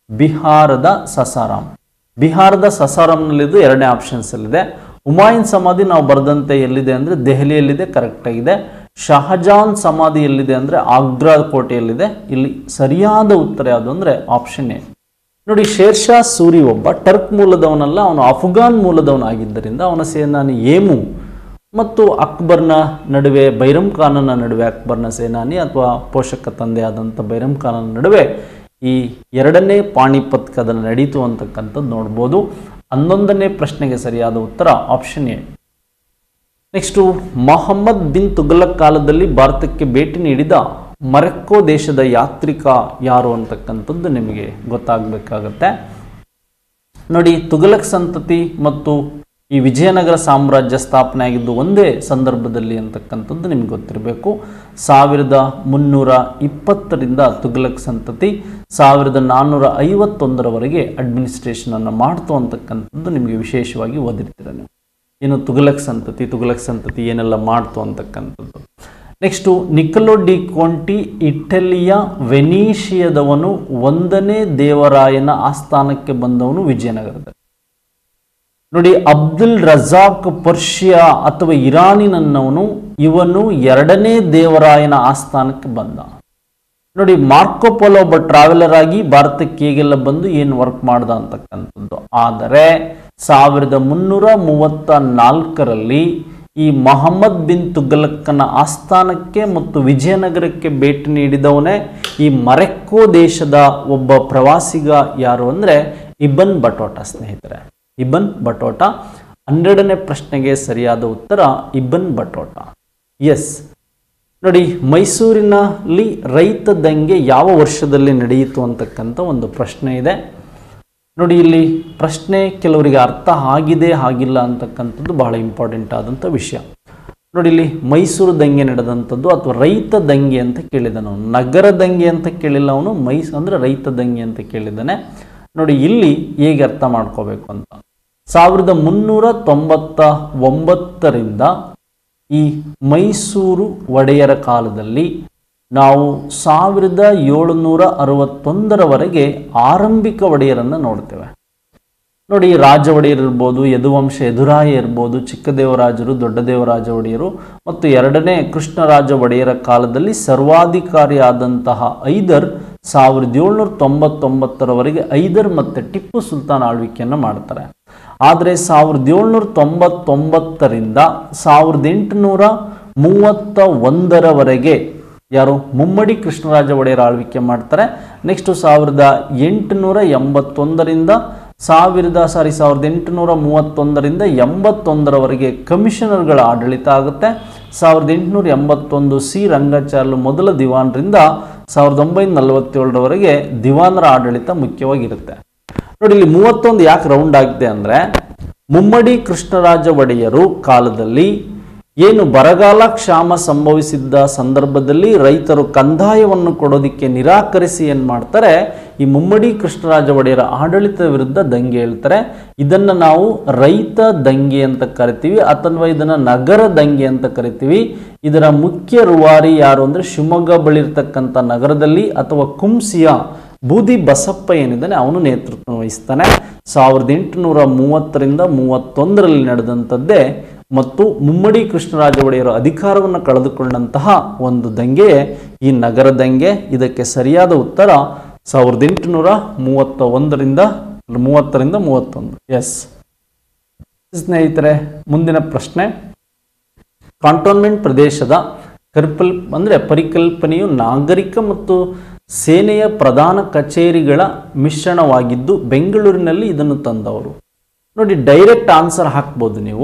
ಬಿಹಾರದ ಸಸಾರಾಮ್ ಬಿಹಾರದ ಸಸಾರಾಮ್ನಲ್ಲಿದ್ದು ಎರಡನೇ ಆಪ್ಷನ್ಸ್ ಅಲ್ಲಿದೆ ಹುಮಾಯೂನ್ ಸಮಾಧಿ ನಾವು ಬರೆದಂತೆ ಎಲ್ಲಿದೆ ಅಂದರೆ ದೆಹಲಿಯಲ್ಲಿದೆ ಕರೆಕ್ಟಾಗಿದೆ ಶಹಜಾನ್ ಸಮಾಧಿ ಎಲ್ಲಿದೆ ಅಂದರೆ ಆಗ್ರಾ ಕೋಟೆಯಲ್ಲಿದೆ ಇಲ್ಲಿ ಸರಿಯಾದ ಉತ್ತರ ಯಾವುದು ಅಂದರೆ ಆಪ್ಷನ್ ಎ ನೋಡಿ ಶೇರ್ಷಾ ಸೂರಿ ಒಬ್ಬ ಟರ್ಕ್ ಮೂಲದವನಲ್ಲ ಅವನು ಅಫ್ಘಾನ್ ಮೂಲದವನಾಗಿದ್ದರಿಂದ ಅವನ ಸೇನಾನಿ ಏಮು ಮತ್ತು ಅಕ್ಬರ್ನ ನಡುವೆ ಬೈರಂ ಖಾನನ ನಡುವೆ ಅಕ್ಬರ್ನ ಸೇನಾನಿ ಅಥವಾ ಪೋಷಕ ತಂದೆಯಾದಂಥ ಬೈರಂ ಖಾನನ ನಡುವೆ ಈ ಎರಡನೇ ಪಾಣಿಪತ್ ಕದನ ನಡೀತು ಅಂತಕ್ಕಂಥದ್ದು ನೋಡ್ಬೋದು ಹನ್ನೊಂದನೇ ಪ್ರಶ್ನೆಗೆ ಸರಿಯಾದ ಉತ್ತರ option A next Mohammad bin Tughlaq ಕಾಲದಲ್ಲಿ ಭಾರತಕ್ಕೆ ಭೇಟಿ ನೀಡಿದ ಮರಕ್ಕೋ ದೇಶದ ಯಾತ್ರಿಕ ಯಾರು ಅಂತಕ್ಕಂಥದ್ದು ನಿಮಗೆ ಗೊತ್ತಾಗಬೇಕಾಗತ್ತೆ ನೋಡಿ ತುಘಲಕ್ ಸಂತತಿ ಮತ್ತು ಈ ವಿಜಯನಗರ ಸಾಮ್ರಾಜ್ಯ ಸ್ಥಾಪನೆ ಆಗಿದ್ದು ಒಂದೇ ಸಂದರ್ಭದಲ್ಲಿ ಅಂತಕ್ಕಂಥದ್ದು ನಿಮ್ಗೆ ಗೊತ್ತಿರಬೇಕು ಸಾವಿರದ ಮುನ್ನೂರ ಇಪ್ಪತ್ತರಿಂದ ತುಘಲಕ್ ಸಂತತಿ ಸಾವಿರದ ನಾನ್ನೂರ ಐವತ್ತೊಂದರವರೆಗೆ ಅಡ್ಮಿನಿಸ್ಟ್ರೇಷನನ್ನು ಮಾಡ್ತು ಅಂತಕ್ಕಂಥದ್ದು ನಿಮಗೆ ವಿಶೇಷವಾಗಿ ಓದಿರ್ತೀರ ನೀವು ಏನು ತುಘಲಕ್ ಸಂತತಿ ತುಘಲಕ್ ಸಂತತಿ ಏನೆಲ್ಲ ಮಾಡ್ತು ಅಂತಕ್ಕಂಥದ್ದು ನೆಕ್ಸ್ಟು ನಿಕಲೋ ಡಿ ಕೊಂಟಿ ಇಟಲಿಯ ವೆನೀಷಿಯದವನು ಒಂದನೇ ದೇವರಾಯನ ಆಸ್ಥಾನಕ್ಕೆ ಬಂದವನು ವಿಜಯನಗರದಲ್ಲಿ ನೋಡಿ ಅಬ್ದುಲ್ ರಜಾಕ್ ಪರ್ಷಿಯಾ ಅಥವಾ ಇರಾನಿನನ್ನವನು ಇವನು ಎರಡನೇ ದೇವರಾಯನ ಆಸ್ಥಾನಕ್ಕೆ ಬಂದ ನೋಡಿ ಮಾರ್ಕೋಪೋಲೋ ಒಬ್ಬ ಟ್ರಾವೆಲರ್ ಆಗಿ ಭಾರತಕ್ಕೆ ಹೇಗೆಲ್ಲ ಬಂದು ಏನು ವರ್ಕ್ ಮಾಡ್ದ ಅಂತಕ್ಕಂಥದ್ದು ಆದರೆ ಸಾವಿರದ ಮುನ್ನೂರ ಮೂವತ್ತ ನಾಲ್ಕರಲ್ಲಿ ಈ ಮೊಹಮ್ಮದ್ ಬಿನ್ ತುಘಲಕ್ಕನ ಆಸ್ಥಾನಕ್ಕೆ ಮತ್ತು ವಿಜಯನಗರಕ್ಕೆ ಭೇಟಿ ನೀಡಿದವನೇ ಈ ಮರೆಕ್ಕೋ ದೇಶದ ಒಬ್ಬ ಪ್ರವಾಸಿಗ ಯಾರು ಅಂದರೆ ಇಬನ್ ಬಟೋಟ ಸ್ನೇಹಿತರೆ ಇಬನ್ ಬಟೋಟ ಹನ್ನೆರಡನೇ ಪ್ರಶ್ನೆಗೆ ಸರಿಯಾದ ಉತ್ತರ ಇಬನ್ ಬಟೋಟ ಎಸ್ ನೋಡಿ ಮೈಸೂರಿನಲ್ಲಿ ರೈತ ದಂಗೆ ಯಾವ ವರ್ಷದಲ್ಲಿ ನಡೆಯಿತು ಅಂತಕ್ಕಂಥ ಒಂದು ಪ್ರಶ್ನೆ ಇದೆ ನೋಡಿ ಇಲ್ಲಿ ಪ್ರಶ್ನೆ ಕೆಲವರಿಗೆ ಅರ್ಥ ಆಗಿದೆ ಆಗಿಲ್ಲ ಅಂತಕ್ಕಂಥದ್ದು ಬಹಳ ಇಂಪಾರ್ಟೆಂಟ್ ಆದಂಥ ವಿಷಯ ನೋಡಿ ಇಲ್ಲಿ ಮೈಸೂರು ದಂಗೆ ನಡೆದಂಥದ್ದು ಅಥವಾ ರೈತ ದಂಗೆ ಅಂತ ಕೇಳಿದಾನೆ ಅವನು ನಗರ ದಂಗೆ ಅಂತ ಕೇಳಿಲ್ಲ ಅವನು ಮೈಸೂರು ಅಂದರೆ ರೈತ ದಂಗೆ ಅಂತ ಕೇಳಿದ್ದಾನೆ ನೋಡಿ ಇಲ್ಲಿ ಹೇಗೆ ಅರ್ಥ ಮಾಡ್ಕೋಬೇಕು ಅಂತ ಸಾವಿರದ ಮುನ್ನೂರ ತೊಂಬತ್ತ ಒಂಬತ್ತರಿಂದ ಈ ಮೈಸೂರು ಒಡೆಯರ ಕಾಲದಲ್ಲಿ ನಾವು ಸಾವಿರದ ಏಳುನೂರ ಅರವತ್ತೊಂದರವರೆಗೆ ಆರಂಭಿಕ ಒಡೆಯರನ್ನು ನೋಡ್ತೇವೆ ನೋಡಿ ರಾಜ ಒಡೆಯರ್ ಇರ್ಬೋದು ಯದುವಂಶ ಯದುರಾಯ ಇರ್ಬೋದು ಚಿಕ್ಕದೇವರಾಜರು ದೊಡ್ಡದೇವರಾಜ ಒಡೆಯರು ಮತ್ತು ಎರಡನೇ ಕೃಷ್ಣರಾಜ ಒಡೆಯರ ಕಾಲದಲ್ಲಿ ಸರ್ವಾಧಿಕಾರಿಯಾದಂತಹ ಐದರ್ ಸಾವಿರದ ಏಳ್ನೂರ ತೊಂಬತ್ತೊಂಬತ್ತರವರೆಗೆ ಐದರ್ ಮತ್ತು ಟಿಪ್ಪು ಸುಲ್ತಾನ್ ಆಳ್ವಿಕೆಯನ್ನು ಮಾಡ್ತಾರೆ ಆದರೆ ಸಾವಿರದ ಏಳ್ನೂರ ತೊಂಬತ್ತೊಂಬತ್ತರಿಂದ ಸಾವಿರದ ಎಂಟುನೂರ ಮೂವತ್ತ ಒಂದರವರೆಗೆ ಯಾರು ಮುಮ್ಮಡಿ ಕೃಷ್ಣರಾಜ ಒಡೆಯರ್ ಆಳ್ವಿಕೆ ಮಾಡ್ತಾರೆ ನೆಕ್ಸ್ಟ್ ಸಾವಿರದ ಎಂಟುನೂರ ಎಂಬತ್ತೊಂದರಿಂದ ಸಾವಿರದ ಸಾರಿ ಸಾವಿರದ ಎಂಟುನೂರ ಮೂವತ್ತೊಂದರಿಂದ ಎಂಬತ್ತೊಂದರವರೆಗೆ ಕಮಿಷನರ್ಗಳ ಆಡಳಿತ ಆಗುತ್ತೆ ಸಾವಿರದ ಎಂಟುನೂರ ಎಂಬತ್ತೊಂದು ಸಿ ರಂಗಾಚಾರ್ಲು ಮೊದಲ ದಿವಾನರಿಂದ ಸಾವಿರದ ಒಂಬೈನೂರ ನಲವತ್ತೇಳರವರೆಗೆ ದಿವಾನರ ಆಡಳಿತ ಮುಖ್ಯವಾಗಿರುತ್ತೆ ನೋಡಿ ಇಲ್ಲಿ ಮೂವತ್ತೊಂದು ಯಾಕೆ ರೌಂಡ್ ಆಗಿದೆ ಅಂದರೆ ಮುಮ್ಮಡಿ ಕೃಷ್ಣರಾಜ ಒಡೆಯರು ಕಾಲದಲ್ಲಿ ಏನು ಬರಗಾಲ ಕ್ಷಾಮ ಸಂಭವಿಸಿದ್ದ ಸಂದರ್ಭದಲ್ಲಿ ರೈತರು ಕಂದಾಯವನ್ನು ಕೊಡೋದಕ್ಕೆ ನಿರಾಕರಿಸಿ ಏನು ಮಾಡ್ತಾರೆ ಈ ಮುಮ್ಮಡಿ ಕೃಷ್ಣರಾಜ ಒಡೆಯರ ಆಡಳಿತದ ವಿರುದ್ಧ ದಂಗೆ ಹೇಳ್ತಾರೆ ಇದನ್ನು ನಾವು ರೈತ ದಂಗೆ ಅಂತ ಕರಿತೀವಿ ಅಥವಾ ಇದನ್ನು ನಗರ ದಂಗೆ ಅಂತ ಕರಿತೀವಿ ಇದರ ಮುಖ್ಯ ರೂವಾರಿ ಯಾರು ಅಂದರೆ ಶಿವಮೊಗ್ಗ ಬಳಿ ಇರ್ತಕ್ಕಂಥ ನಗರದಲ್ಲಿ ಅಥವಾ ಕುಂಸಿಯ ಬೂದಿ ಬಸಪ್ಪ ಏನಿದ್ದಾನೆ ಅವನು ನೇತೃತ್ವ ವಹಿಸ್ತಾನೆ ಸಾವಿರದ ಎಂಟುನೂರ ಮೂವತ್ತರಿಂದ ಮೂವತ್ತೊಂದರಲ್ಲಿ ನಡೆದಂಥದ್ದೇ ಮತ್ತು ಮುಮ್ಮಡಿ ಕೃಷ್ಣರಾಜ ಒಡೆಯರು ಅಧಿಕಾರವನ್ನು ಕಳೆದುಕೊಂಡಂತಹ ಒಂದು ದಂಗೆ ಈ ನಗರ ದಂಗೆ ಇದಕ್ಕೆ ಸರಿಯಾದ ಉತ್ತರ ಸಾವಿರದ ಎಂಟುನೂರ ಮೂವತ್ತ ಒಂದರಿಂದ ಮೂವತ್ತರಿಂದ ಮೂವತ್ತೊಂದು ಎಸ್ ಸ್ನೇಹಿತರೆ ಮುಂದಿನ ಪ್ರಶ್ನೆ ಕಾಂಟೋನ್ಮೆಂಟ್ ಪ್ರದೇಶದ ಕಲ್ಪಲ್ ಅಂದರೆ ಪರಿಕಲ್ಪನೆಯು ನಾಗರಿಕ ಮತ್ತು ಸೇನೆಯ ಪ್ರಧಾನ ಕಚೇರಿಗಳ ಮಿಶ್ರಣವಾಗಿದ್ದು ಬೆಂಗಳೂರಿನಲ್ಲಿ ಇದನ್ನು ತಂದವರು ನೋಡಿ ಡೈರೆಕ್ಟ್ ಆನ್ಸರ್ ಹಾಕ್ಬೋದು ನೀವು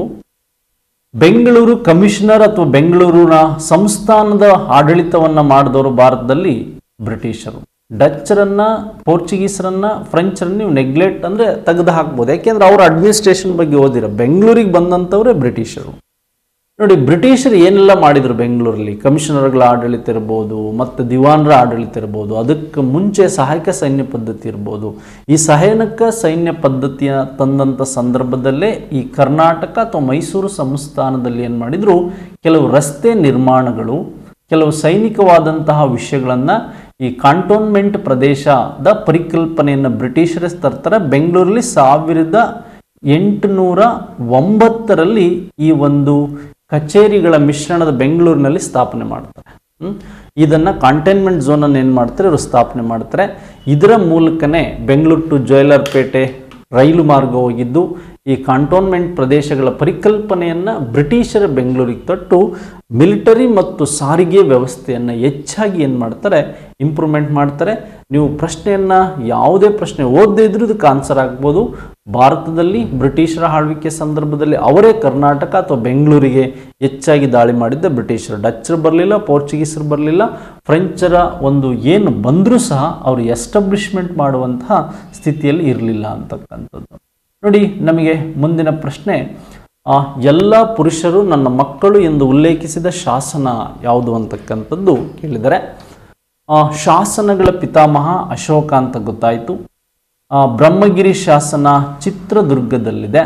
ಬೆಂಗಳೂರು ಕಮಿಷನರ್ ಅಥವಾ ಬೆಂಗಳೂರಿನ ಸಂಸ್ಥಾನದ ಆಡಳಿತವನ್ನು ಮಾಡಿದವರು ಭಾರತದಲ್ಲಿ ಬ್ರಿಟಿಷರು ಡಚ್ಚರನ್ನ ಪೋರ್ಚುಗೀಸರನ್ನ ಫ್ರೆಂಚರನ್ನ ನೀವು ನೆಗ್ಲೆಕ್ಟ್ ಅಂದರೆ ತೆಗೆದು ಹಾಕ್ಬೋದು ಯಾಕೆಂದ್ರೆ ಅವ್ರ ಅಡ್ಮಿನಿಸ್ಟ್ರೇಷನ್ ಬಗ್ಗೆ ಓದಿರ ಬೆಂಗಳೂರಿಗೆ ಬಂದಂಥವರೇ ಬ್ರಿಟಿಷರು ನೋಡಿ ಬ್ರಿಟಿಷರು ಏನೆಲ್ಲ ಮಾಡಿದರು ಬೆಂಗಳೂರಲ್ಲಿ ಕಮಿಷನರ್ಗಳ ಆಡಳಿತ ಇರ್ಬೋದು ಮತ್ತು ದಿವಾನರ ಆಡಳಿತ ಇರ್ಬೋದು ಅದಕ್ಕೆ ಮುಂಚೆ ಸಹಾಯಕ ಸೈನ್ಯ ಪದ್ಧತಿ ಇರ್ಬೋದು ಈ ಸಹಾಯಕ ಸೈನ್ಯ ಪದ್ಧತಿಯ ತಂದಂಥ ಸಂದರ್ಭದಲ್ಲೇ ಈ ಕರ್ನಾಟಕ ಅಥವಾ ಮೈಸೂರು ಸಂಸ್ಥಾನದಲ್ಲಿ ಏನು ಮಾಡಿದರು ಕೆಲವು ರಸ್ತೆ ನಿರ್ಮಾಣಗಳು ಕೆಲವು ಸೈನಿಕವಾದಂತಹ ವಿಷಯಗಳನ್ನು ಈ ಕಾಂಟೋನ್ಮೆಂಟ್ ಪ್ರದೇಶದ ಪರಿಕಲ್ಪನೆಯನ್ನು ಬ್ರಿಟಿಷರೇ ತರ್ತಾರೆ ಬೆಂಗಳೂರಲ್ಲಿ ಸಾವಿರದ ಎಂಟುನೂರ ಒಂಬತ್ತರಲ್ಲಿ ಈ ಒಂದು ಕಚೇರಿಗಳ ಮಿಶ್ರಣದ ಬೆಂಗಳೂರಿನಲ್ಲಿ ಸ್ಥಾಪನೆ ಮಾಡ್ತಾರೆ ಹ್ಮ್? ಇದನ್ನ ಕಂಟೈನ್ಮೆಂಟ್ ಝೋನನ್ನು ಏನು ಮಾಡ್ತಾರೆ ಇವರು ಸ್ಥಾಪನೆ ಮಾಡ್ತಾರೆ ಇದರ ಮೂಲಕನೇ ಬೆಂಗಳೂರು ಟು ಜೋಯ್ಲರ್ಪೇಟೆ ರೈಲು ಮಾರ್ಗ ಹೋಗಿದ್ದು ಈ ಕಾಂಟೋನ್ಮೆಂಟ್ ಪ್ರದೇಶಗಳ ಪರಿಕಲ್ಪನೆಯನ್ನು ಬ್ರಿಟಿಷರ ಬೆಂಗಳೂರಿಗೆ ತೊಟ್ಟು ಮಿಲಿಟರಿ ಮತ್ತು ಸಾರಿಗೆ ವ್ಯವಸ್ಥೆಯನ್ನು ಹೆಚ್ಚಾಗಿ ಏನು ಮಾಡ್ತಾರೆ ಇಂಪ್ರೂವ್ಮೆಂಟ್ ಮಾಡ್ತಾರೆ ನೀವು ಪ್ರಶ್ನೆಯನ್ನು ಯಾವುದೇ ಪ್ರಶ್ನೆ ಓದದೇ ಇದ್ರೂ ಇದಕ್ಕೆ ಆನ್ಸರ್ ಆಗ್ಬೋದು ಭಾರತದಲ್ಲಿ ಬ್ರಿಟಿಷರ ಆಳ್ವಿಕೆ ಸಂದರ್ಭದಲ್ಲಿ ಅವರೇ ಕರ್ನಾಟಕ ಅಥವಾ ಬೆಂಗಳೂರಿಗೆ ಹೆಚ್ಚಾಗಿ ದಾಳಿ ಮಾಡಿದ್ದ ಬ್ರಿಟಿಷರು ಡಚ್ಚರು ಬರಲಿಲ್ಲ ಪೋರ್ಚುಗೀಸರು ಬರಲಿಲ್ಲ ಫ್ರೆಂಚರ ಒಂದು ಏನು ಬಂದರೂ ಸಹ ಅವರು ಎಸ್ಟಾಬ್ಲಿಷ್ಮೆಂಟ್ ಮಾಡುವಂತಹ ಸ್ಥಿತಿಯಲ್ಲಿ ಇರಲಿಲ್ಲ ಅಂತಕ್ಕಂಥದ್ದು ನೋಡಿ ನಮಗೆ ಮುಂದಿನ ಪ್ರಶ್ನೆ ಆ, ಎಲ್ಲ ಪುರುಷರು ನನ್ನ ಮಕ್ಕಳು ಎಂದು ಉಲ್ಲೇಖಿಸಿದ ಶಾಸನ ಯಾವುದು ಅಂತಕ್ಕಂಥದ್ದು ಕೇಳಿದರೆ ಆ, ಶಾಸನಗಳ ಪಿತಾಮಹ ಅಶೋಕ ಅಂತ ಗೊತ್ತಾಯಿತು ಆ, ಬ್ರಹ್ಮಗಿರಿ ಶಾಸನ ಚಿತ್ರದುರ್ಗದಲ್ಲಿದೆ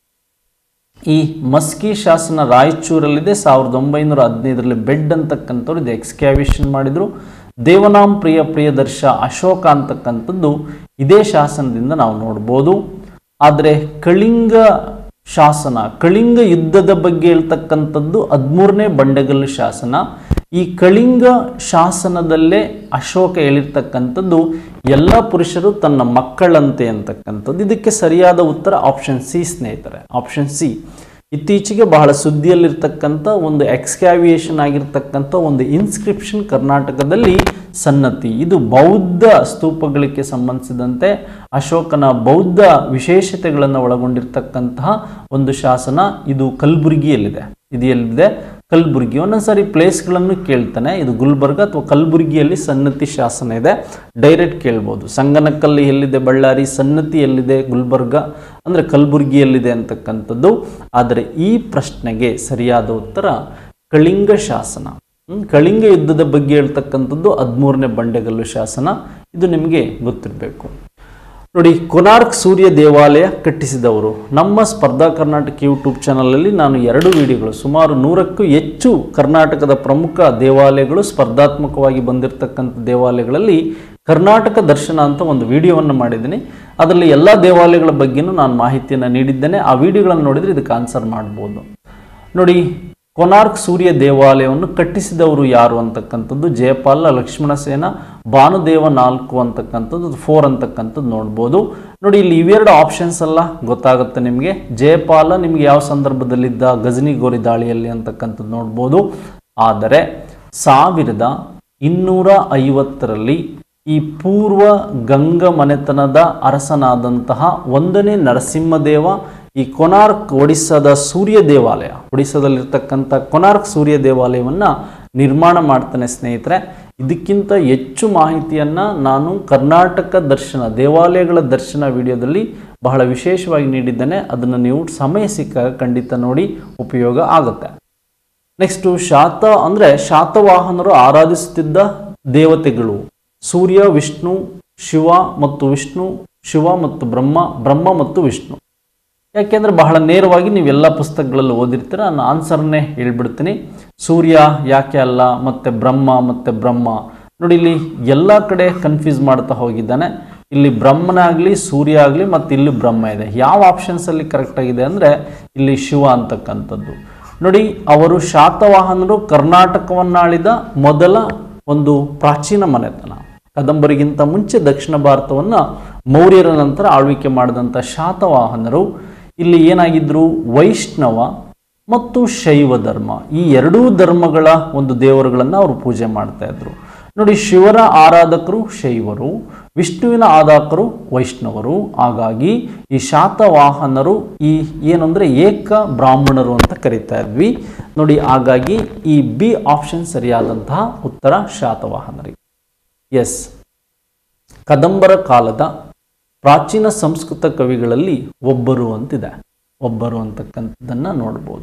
ಈ ಮಸ್ಕಿ ಶಾಸನ ರಾಯಚೂರಲ್ಲಿದೆ ಸಾವಿರದ ಒಂಬೈನೂರ ಹದಿನೈದರಲ್ಲಿ ಬೆಡ್ ಅಂತಕ್ಕಂಥವ್ರು ಇದು ಎಕ್ಸ್ಕ್ಯಾವಿಷನ್ ಮಾಡಿದರು ದೇವನಾಂ ಪ್ರಿಯ ಪ್ರಿಯದರ್ಶ ಅಶೋಕ ಅಂತಕ್ಕಂಥದ್ದು ಇದೇ ಶಾಸನದಿಂದ ನಾವು ನೋಡ್ಬೋದು ಆದರೆ ಕಳಿಂಗ ಶಾಸನ ಕಳಿಂಗ ಯುದ್ಧದ ಬಗ್ಗೆ ಹೇಳ್ತಕ್ಕಂಥದ್ದು ಹದಿಮೂರನೇ ಬಂಡೆಗಲ್ಲು ಶಾಸನ ಈ ಕಳಿಂಗ ಶಾಸನದಲ್ಲೇ ಅಶೋಕ ಹೇಳಿರ್ತಕ್ಕಂಥದ್ದು ಎಲ್ಲ ಪುರುಷರು ತನ್ನ ಮಕ್ಕಳಂತೆ ಅಂತಕ್ಕಂಥದ್ದು ಇದಕ್ಕೆ ಸರಿಯಾದ ಉತ್ತರ ಆಪ್ಷನ್ ಸಿ ಸ್ನೇಹಿತರೆ ಆಪ್ಷನ್ ಸಿ ಇತ್ತೀಚೆಗೆ ಬಹಳ ಸುದ್ದಿಯಲ್ಲಿರ್ತಕ್ಕಂಥ ಒಂದು ಎಕ್ಸ್ಕ್ಯಾವಿಯೇಷನ್ ಆಗಿರ್ತಕ್ಕಂಥ ಒಂದು ಇನ್ಸ್ಕ್ರಿಪ್ಷನ್ ಕರ್ನಾಟಕದಲ್ಲಿ ಸನ್ನತಿ ಇದು ಬೌದ್ಧ ಸ್ತೂಪಗಳಿಗೆ ಸಂಬಂಧಿಸಿದಂತೆ ಅಶೋಕನ ಬೌದ್ಧ ವಿಶೇಷತೆಗಳನ್ನು ಒಳಗೊಂಡಿರ್ತಕ್ಕಂತಹ ಒಂದು ಶಾಸನ ಇದು ಕಲಬುರಗಿಯಲ್ಲಿದೆ ಇದು ಎಲ್ಲಿದೆ ಕಲಬುರಗಿ ಒಂದೊಂದ್ಸರಿ ಪ್ಲೇಸ್ಗಳನ್ನು ಕೇಳ್ತಾನೆ ಇದು ಗುಲ್ಬರ್ಗ ಅಥವಾ ಕಲಬುರಗಿಯಲ್ಲಿ ಸನ್ನತಿ ಶಾಸನ ಇದೆ ಡೈರೆಕ್ಟ್ ಕೇಳ್ಬೋದು ಸಂಗನಕಲ್ಲಿ ಎಲ್ಲಿದೆ ಬಳ್ಳಾರಿ ಸನ್ನತಿ ಎಲ್ಲಿದೆ ಗುಲ್ಬರ್ಗ ಅಂದರೆ ಕಲಬುರಗಿಯಲ್ಲಿದೆ ಅಂತಕ್ಕಂಥದ್ದು ಆದರೆ ಈ ಪ್ರಶ್ನೆಗೆ ಸರಿಯಾದ ಉತ್ತರ ಕಳಿಂಗ ಶಾಸನ ಹ್ಮ್, ಕಳಿಂಗ ಯುದ್ಧದ ಬಗ್ಗೆ ಹೇಳ್ತಕ್ಕಂಥದ್ದು ಹದಿಮೂರನೇ ಬಂಡೆಗಲ್ಲು ಶಾಸನ ಇದು ನಿಮಗೆ ಗೊತ್ತಿರಬೇಕು ನೋಡಿ ಕೊನಾರ್ಕ್ ಸೂರ್ಯ ದೇವಾಲಯ ಕಟ್ಟಿಸಿದವರು ನಮ್ಮ ಸ್ಪರ್ಧಾ ಕರ್ನಾಟಕ ಯೂಟ್ಯೂಬ್ ಚಾನಲಲ್ಲಿ ನಾನು ಎರಡು ವಿಡಿಯೋಗಳು ಸುಮಾರು ನೂರಕ್ಕೂ ಹೆಚ್ಚು ಕರ್ನಾಟಕದ ಪ್ರಮುಖ ದೇವಾಲಯಗಳು ಸ್ಪರ್ಧಾತ್ಮಕವಾಗಿ ಬಂದಿರತಕ್ಕಂಥ ದೇವಾಲಯಗಳಲ್ಲಿ ಕರ್ನಾಟಕ ದರ್ಶನ ಅಂತ ಒಂದು ವಿಡಿಯೋವನ್ನು ಮಾಡಿದ್ದೀನಿ ಅದರಲ್ಲಿ ಎಲ್ಲ ದೇವಾಲಯಗಳ ಬಗ್ಗೆನೂ ನಾನು ಮಾಹಿತಿಯನ್ನು ನೀಡಿದ್ದೇನೆ ಆ ವಿಡಿಯೋಗಳನ್ನು ನೋಡಿದರೆ ಇದಕ್ಕೆ ಆನ್ಸರ್ ಮಾಡ್ಬೋದು ನೋಡಿ ಕೊನಾರ್ಕ್ ಸೂರ್ಯ ದೇವಾಲಯವನ್ನು ಕಟ್ಟಿಸಿದವರು ಯಾರು ಅಂತಕ್ಕಂಥದ್ದು ಜಯಪಾಲ ಲಕ್ಷ್ಮಣಸೇನ ಭಾನುದೇವ ನಾಲ್ಕು ಅಂತಕ್ಕಂಥದ್ದು ಫೋರ್ ಅಂತಕ್ಕಂಥದ್ದು ನೋಡ್ಬೋದು ನೋಡಿ ಇಲ್ಲಿ ಇವೆರಡು ಆಪ್ಷನ್ಸ್ ಎಲ್ಲ ಗೊತ್ತಾಗುತ್ತೆ ನಿಮಗೆ ಜಯಪಾಲ ನಿಮಗೆ ಯಾವ ಸಂದರ್ಭದಲ್ಲಿದ್ದ ಗಜನಿ ಗೋರಿ ದಾಳಿಯಲ್ಲಿ ಅಂತಕ್ಕಂಥದ್ದು ನೋಡ್ಬೋದು ಆದರೆ ಸಾವಿರದ ಇನ್ನೂರ ಐವತ್ತರಲ್ಲಿ ಈ ಪೂರ್ವ ಗಂಗ ಮನೆತನದ ಅರಸನಾದಂತಹ ಒಂದನೇ ನರಸಿಂಹದೇವ ಈ ಕೊನಾರ್ಕ್ ಒಡಿಸ್ಸಾದ ಸೂರ್ಯ ದೇವಾಲಯ ಒಡಿಸ್ಸಾದಲ್ಲಿರ್ತಕ್ಕಂಥ ಕೊನಾರ್ಕ್ ಸೂರ್ಯ ದೇವಾಲಯವನ್ನು ನಿರ್ಮಾಣ ಮಾಡ್ತಾನೆ ಸ್ನೇಹಿತರೆ ಇದಕ್ಕಿಂತ ಹೆಚ್ಚು ಮಾಹಿತಿಯನ್ನು ನಾನು ಕರ್ನಾಟಕ ದರ್ಶನ ದೇವಾಲಯಗಳ ದರ್ಶನ ವಿಡಿಯೋದಲ್ಲಿ ಬಹಳ ವಿಶೇಷವಾಗಿ ನೀಡಿದ್ದೇನೆ ಅದನ್ನು ನೀವು ಸಮಯ ಸಿಕ್ಕಾಗ ಖಂಡಿತ ನೋಡಿ ಉಪಯೋಗ ಆಗುತ್ತೆ ನೆಕ್ಸ್ಟು ಶಾತ ಅಂದರೆ ಶಾತವಾಹನರು ಆರಾಧಿಸುತ್ತಿದ್ದ ದೇವತೆಗಳು ಸೂರ್ಯ ವಿಷ್ಣು ಶಿವ ಮತ್ತು ವಿಷ್ಣು ಶಿವ ಮತ್ತು ಬ್ರಹ್ಮ ಬ್ರಹ್ಮ ಮತ್ತು ವಿಷ್ಣು ಯಾಕೆಂದರೆ ಬಹಳ ನೇರವಾಗಿ ನೀವೆಲ್ಲ ಪುಸ್ತಕಗಳಲ್ಲಿ ಓದಿರ್ತೀರ ನಾನು ಆನ್ಸರ್ನೇ ಹೇಳ್ಬಿಡ್ತೀನಿ ಸೂರ್ಯ ಯಾಕೆ ಅಲ್ಲ ಮತ್ತು ಬ್ರಹ್ಮ ಮತ್ತು ಬ್ರಹ್ಮ ನೋಡಿ ಇಲ್ಲಿ ಎಲ್ಲ ಕಡೆ ಕನ್ಫ್ಯೂಸ್ ಮಾಡ್ತಾ ಹೋಗಿದ್ದಾನೆ ಇಲ್ಲಿ ಬ್ರಹ್ಮನ ಆಗಲಿ ಸೂರ್ಯ ಆಗಲಿ ಮತ್ತು ಇಲ್ಲಿ ಬ್ರಹ್ಮ ಇದೆ ಯಾವ ಆಪ್ಷನ್ಸಲ್ಲಿ ಕರೆಕ್ಟಾಗಿದೆ ಅಂದರೆ ಇಲ್ಲಿ ಶಿವ ಅಂತಕ್ಕಂಥದ್ದು ನೋಡಿ ಅವರು ಶಾತವಾಹನರು ಕರ್ನಾಟಕವನ್ನಾಳಿದ ಮೊದಲ ಒಂದು ಪ್ರಾಚೀನ ಮನೆತನ ಕದಂಬರಿಗಿಂತ ಮುಂಚೆ ದಕ್ಷಿಣ ಭಾರತವನ್ನು ಮೌರ್ಯರ ನಂತರ ಆಳ್ವಿಕೆ ಮಾಡಿದಂಥ ಶಾತವಾಹನರು ಇಲ್ಲಿ ಏನಾಗಿದ್ರು ವೈಷ್ಣವ ಮತ್ತು ಶೈವ ಧರ್ಮ ಈ ಎರಡೂ ಧರ್ಮಗಳ ಒಂದು ದೇವರುಗಳನ್ನು ಅವರು ಪೂಜೆ ಮಾಡ್ತಾ ಇದ್ರು ನೋಡಿ ಶಿವರ ಆರಾಧಕರು ಶೈವರು ವಿಷ್ಣುವಿನ ಆರಾಧಕರು ವೈಷ್ಣವರು ಹಾಗಾಗಿ ಈ ಶಾತವಾಹನರು ಈ ಏನಂದ್ರೆ ಏಕ ಬ್ರಾಹ್ಮಣರು ಅಂತ ಕರಿತಾ ಇದ್ವಿ ನೋಡಿ ಹಾಗಾಗಿ ಈ ಬಿ ಆಪ್ಷನ್ ಸರಿಯಾದಂತಹ ಉತ್ತರ ಶಾತವಾಹನರಿಗೆ ಎಸ್ ಕದಂಬರ ಕಾಲದ ಪ್ರಾಚೀನ ಸಂಸ್ಕೃತ ಕವಿಗಳಲ್ಲಿ ಒಬ್ಬರು ಅಂತಿದೆ ಒಬ್ಬರು ಅಂತಕ್ಕಂಥದ್ದನ್ನು ನೋಡ್ಬೋದು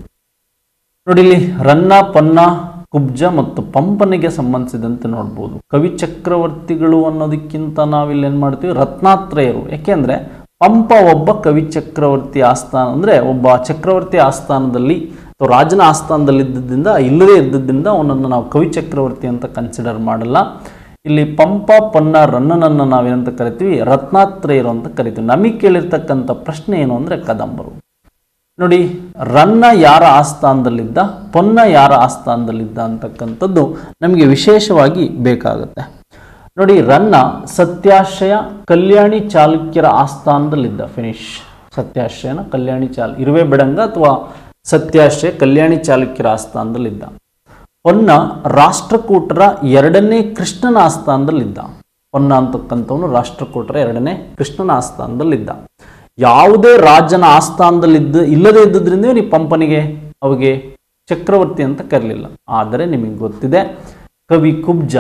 ನೋಡಿ ಇಲ್ಲಿ ರನ್ನ ಪನ್ನ ಕುಬ್ಜ ಮತ್ತು ಪಂಪನಿಗೆ ಸಂಬಂಧಿಸಿದಂತೆ ನೋಡ್ಬೋದು ಕವಿ ಚಕ್ರವರ್ತಿಗಳು ಅನ್ನೋದಕ್ಕಿಂತ ನಾವಿಲ್ಲಿ ಏನು ಮಾಡ್ತೀವಿ ರತ್ನಾತ್ರಯರು ಯಾಕೆಂದರೆ ಪಂಪ ಒಬ್ಬ ಕವಿ ಚಕ್ರವರ್ತಿ ಆಸ್ಥಾನ ಅಂದರೆ ಒಬ್ಬ ಚಕ್ರವರ್ತಿ ಆಸ್ಥಾನದಲ್ಲಿ ಅಥವಾ ರಾಜನ ಆಸ್ಥಾನದಲ್ಲಿ ಇದ್ದದ್ದಿಂದ ಇಲ್ಲದೇ ಇದ್ದದ್ದಿಂದ ಅವನನ್ನು ನಾವು ಕವಿ ಚಕ್ರವರ್ತಿ ಅಂತ ಕನ್ಸಿಡರ್ ಮಾಡಲ್ಲ ಇಲ್ಲಿ ಪಂಪ ಪೊನ್ನ ರನ್ನನನ್ನು ನಾವೇನಂತ ಕರಿತೀವಿ ರತ್ನಾತ್ರಯರು ಅಂತ ಕರಿತೀವಿ ನಮಗೆ ಕೇಳಿರ್ತಕ್ಕಂಥ ಪ್ರಶ್ನೆ ಏನು ಅಂದರೆ ಕದಂಬರು ನೋಡಿ ರನ್ನ ಯಾರ ಆಸ್ಥಾನದಲ್ಲಿದ್ದ ಪೊನ್ನ ಯಾರ ಆಸ್ಥಾನದಲ್ಲಿದ್ದ ಅಂತಕ್ಕಂಥದ್ದು ನಮಗೆ ವಿಶೇಷವಾಗಿ ಬೇಕಾಗುತ್ತೆ ನೋಡಿ ರನ್ನ ಸತ್ಯಾಶ್ರಯ ಕಲ್ಯಾಣಿ ಚಾಲುಕ್ಯರ ಆಸ್ಥಾನದಲ್ಲಿದ್ದ ಫಿನಿಶ್ ಸತ್ಯಾಶ್ರಯನ ಕಲ್ಯಾಣಿ ಚಾಲ್ ಇರುವೆ ಬೆಡಂಗ ಅಥವಾ ಸತ್ಯಾಶ್ರಯ ಕಲ್ಯಾಣಿ ಚಾಲುಕ್ಯರ ಆಸ್ಥಾನದಲ್ಲಿದ್ದ ಪೊನ್ನ ರಾಷ್ಟ್ರಕೂಟರ ಎರಡನೇ ಕೃಷ್ಣನ ಆಸ್ಥಾನದಲ್ಲಿದ್ದ ಪೊನ್ನ ಅಂತಕ್ಕಂಥವನು ರಾಷ್ಟ್ರಕೂಟರ ಎರಡನೇ ಕೃಷ್ಣನ ಆಸ್ಥಾನದಲ್ಲಿದ್ದ ಯಾವುದೇ ರಾಜನ ಆಸ್ಥಾನದಲ್ಲಿದ್ದ ಇಲ್ಲದೇ ಇದ್ದುದರಿಂದ ನೀವು ಪಂಪನಿಗೆ ಅವಿಗೆ ಚಕ್ರವರ್ತಿ ಅಂತ ಕರಲಿಲ್ಲ ಆದರೆ ನಿಮಗೆ ಗೊತ್ತಿದೆ ಕವಿ ಕುಬ್ಜ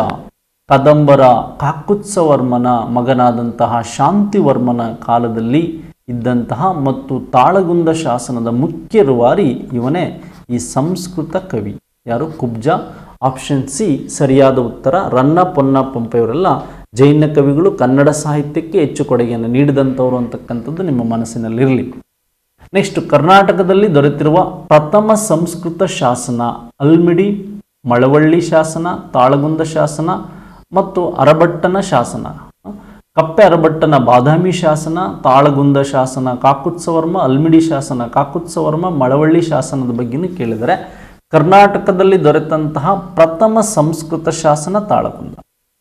ಕದಂಬರ ಕಾಕುತ್ಸವರ್ಮನ ಮಗನಾದಂತಹ ಶಾಂತಿವರ್ಮನ ಕಾಲದಲ್ಲಿ ಇದ್ದಂತಹ ಮತ್ತು ತಾಳಗುಂದ ಶಾಸನದ ಮುಖ್ಯ ರೂವಾರಿ ಇವನೇ ಈ ಸಂಸ್ಕೃತ ಕವಿ ಯಾರು ಕುಬ್ಜ ಆಪ್ಷನ್ ಸಿ ಸರಿಯಾದ ಉತ್ತರ ರನ್ನ ಪೊನ್ನ ಪಂಪ ಇವರೆಲ್ಲ ಜೈನ ಕವಿಗಳು ಕನ್ನಡ ಸಾಹಿತ್ಯಕ್ಕೆ ಹೆಚ್ಚು ಕೊಡುಗೆಯನ್ನು ನೀಡಿದಂಥವ್ರು ಅಂತಕ್ಕಂಥದ್ದು ನಿಮ್ಮ ಮನಸ್ಸಿನಲ್ಲಿರಲಿ ನೆಕ್ಸ್ಟ್ ಕರ್ನಾಟಕದಲ್ಲಿ ದೊರೆತಿರುವ ಪ್ರಥಮ ಸಂಸ್ಕೃತ ಶಾಸನ ಅಲ್ಮಿಡಿ ಮಳವಳ್ಳಿ ಶಾಸನ ತಾಳಗುಂದ ಶಾಸನ ಮತ್ತು ಅರಬಟ್ಟನ ಶಾಸನ ಕಪ್ಪೆ ಅರಬಟ್ಟನ ಬಾದಾಮಿ ಶಾಸನ ತಾಳಗುಂದ ಶಾಸನ ಕಾಕುತ್ಸವರ್ಮ ಅಲ್ಮಿಡಿ ಶಾಸನ ಕಾಕುತ್ಸವರ್ಮ ಮಳವಳ್ಳಿ ಶಾಸನದ ಬಗ್ಗೆನೂ ಕೇಳಿದರೆ ಕರ್ನಾಟಕದಲ್ಲಿ ದೊರೆತಂತಹ ಪ್ರಥಮ ಸಂಸ್ಕೃತ ಶಾಸನ ತಾಳಗುಂದ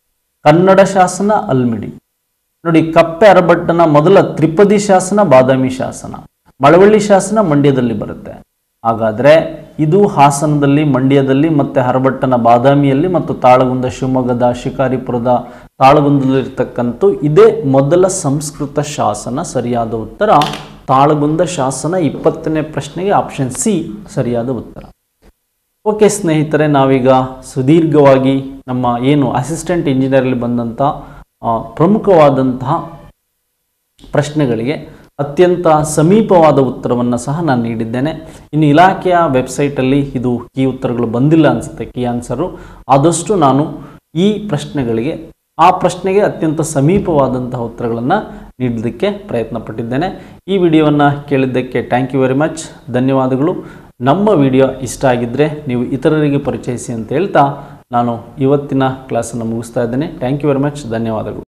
ಕನ್ನಡ ಶಾಸನ ಅಲ್ಮಿಡಿ ನೋಡಿ ಕಪ್ಪೆ ಅರಬಟ್ಟನ ಮೊದಲ ತ್ರಿಪದಿ ಶಾಸನ ಬಾದಾಮಿ ಶಾಸನ ಮಳವಳ್ಳಿ ಶಾಸನ ಮಂಡ್ಯದಲ್ಲಿ ಬರುತ್ತೆ ಹಾಗಾದರೆ ಇದು ಹಾಸನದಲ್ಲಿ ಮಂಡ್ಯದಲ್ಲಿ ಮತ್ತು ಹರಬಟ್ಟನ ಬಾದಾಮಿಯಲ್ಲಿ ಮತ್ತು ತಾಳಗುಂದ ಶಿವಮೊಗ್ಗದ ಶಿಕಾರಿಪುರದ ತಾಳಗುಂದದಲ್ಲಿರ್ತಕ್ಕಂಥ ಇದೇ ಮೊದಲ ಸಂಸ್ಕೃತ ಶಾಸನ ಸರಿಯಾದ ಉತ್ತರ ತಾಳಗುಂದ ಶಾಸನ ಇಪ್ಪತ್ತನೇ ಪ್ರಶ್ನೆಗೆ ಆಪ್ಷನ್ ಸಿ ಸರಿಯಾದ ಉತ್ತರ ಓಕೆ ಸ್ನೇಹಿತರೆ ನಾವೀಗ ಸುದೀರ್ಘವಾಗಿ ನಮ್ಮ ಏನು ಅಸಿಸ್ಟೆಂಟ್ ಇಂಜಿನಿಯರಲ್ಲಿ ಬಂದಂಥ ಆ, ಪ್ರಮುಖವಾದಂತಹ ಪ್ರಶ್ನೆಗಳಿಗೆ ಅತ್ಯಂತ ಸಮೀಪವಾದ ಉತ್ತರವನ್ನು ಸಹ ನಾನು ನೀಡಿದ್ದೇನೆ ಇನ್ನು ಇಲಾಖೆಯ ವೆಬ್ಸೈಟಲ್ಲಿ ಇದು ಕೀ ಉತ್ತರಗಳು ಬಂದಿಲ್ಲ ಅನಿಸುತ್ತೆ ಕೀ ಆನ್ಸರು ಆದಷ್ಟು ನಾನು ಈ ಪ್ರಶ್ನೆಗಳಿಗೆ ಆ ಪ್ರಶ್ನೆಗೆ ಅತ್ಯಂತ ಸಮೀಪವಾದಂತಹ ಉತ್ತರಗಳನ್ನು ನೀಡೋದಕ್ಕೆ ಪ್ರಯತ್ನ ಪಟ್ಟಿದ್ದೇನೆ ಈ ವಿಡಿಯೋವನ್ನು ಕೇಳಿದ್ದಕ್ಕೆ ಥ್ಯಾಂಕ್ ಯು ವೆರಿ ಮಚ್ ಧನ್ಯವಾದಗಳು ನಮ್ಮ ವಿಡಿಯೋ ಇಷ್ಟ ಆಗಿದ್ದರೆ ನೀವು ಇತರರಿಗೆ ಪರಿಚಯಿಸಿ ಅಂತ ಹೇಳ್ತಾ ನಾನು ಇವತ್ತಿನ ಕ್ಲಾಸನ್ನು ಮುಗಿಸ್ತಾ ಇದ್ದೇನೆ ಥ್ಯಾಂಕ್ ಯು ವೆರಿ ಮಚ್ ಧನ್ಯವಾದಗಳು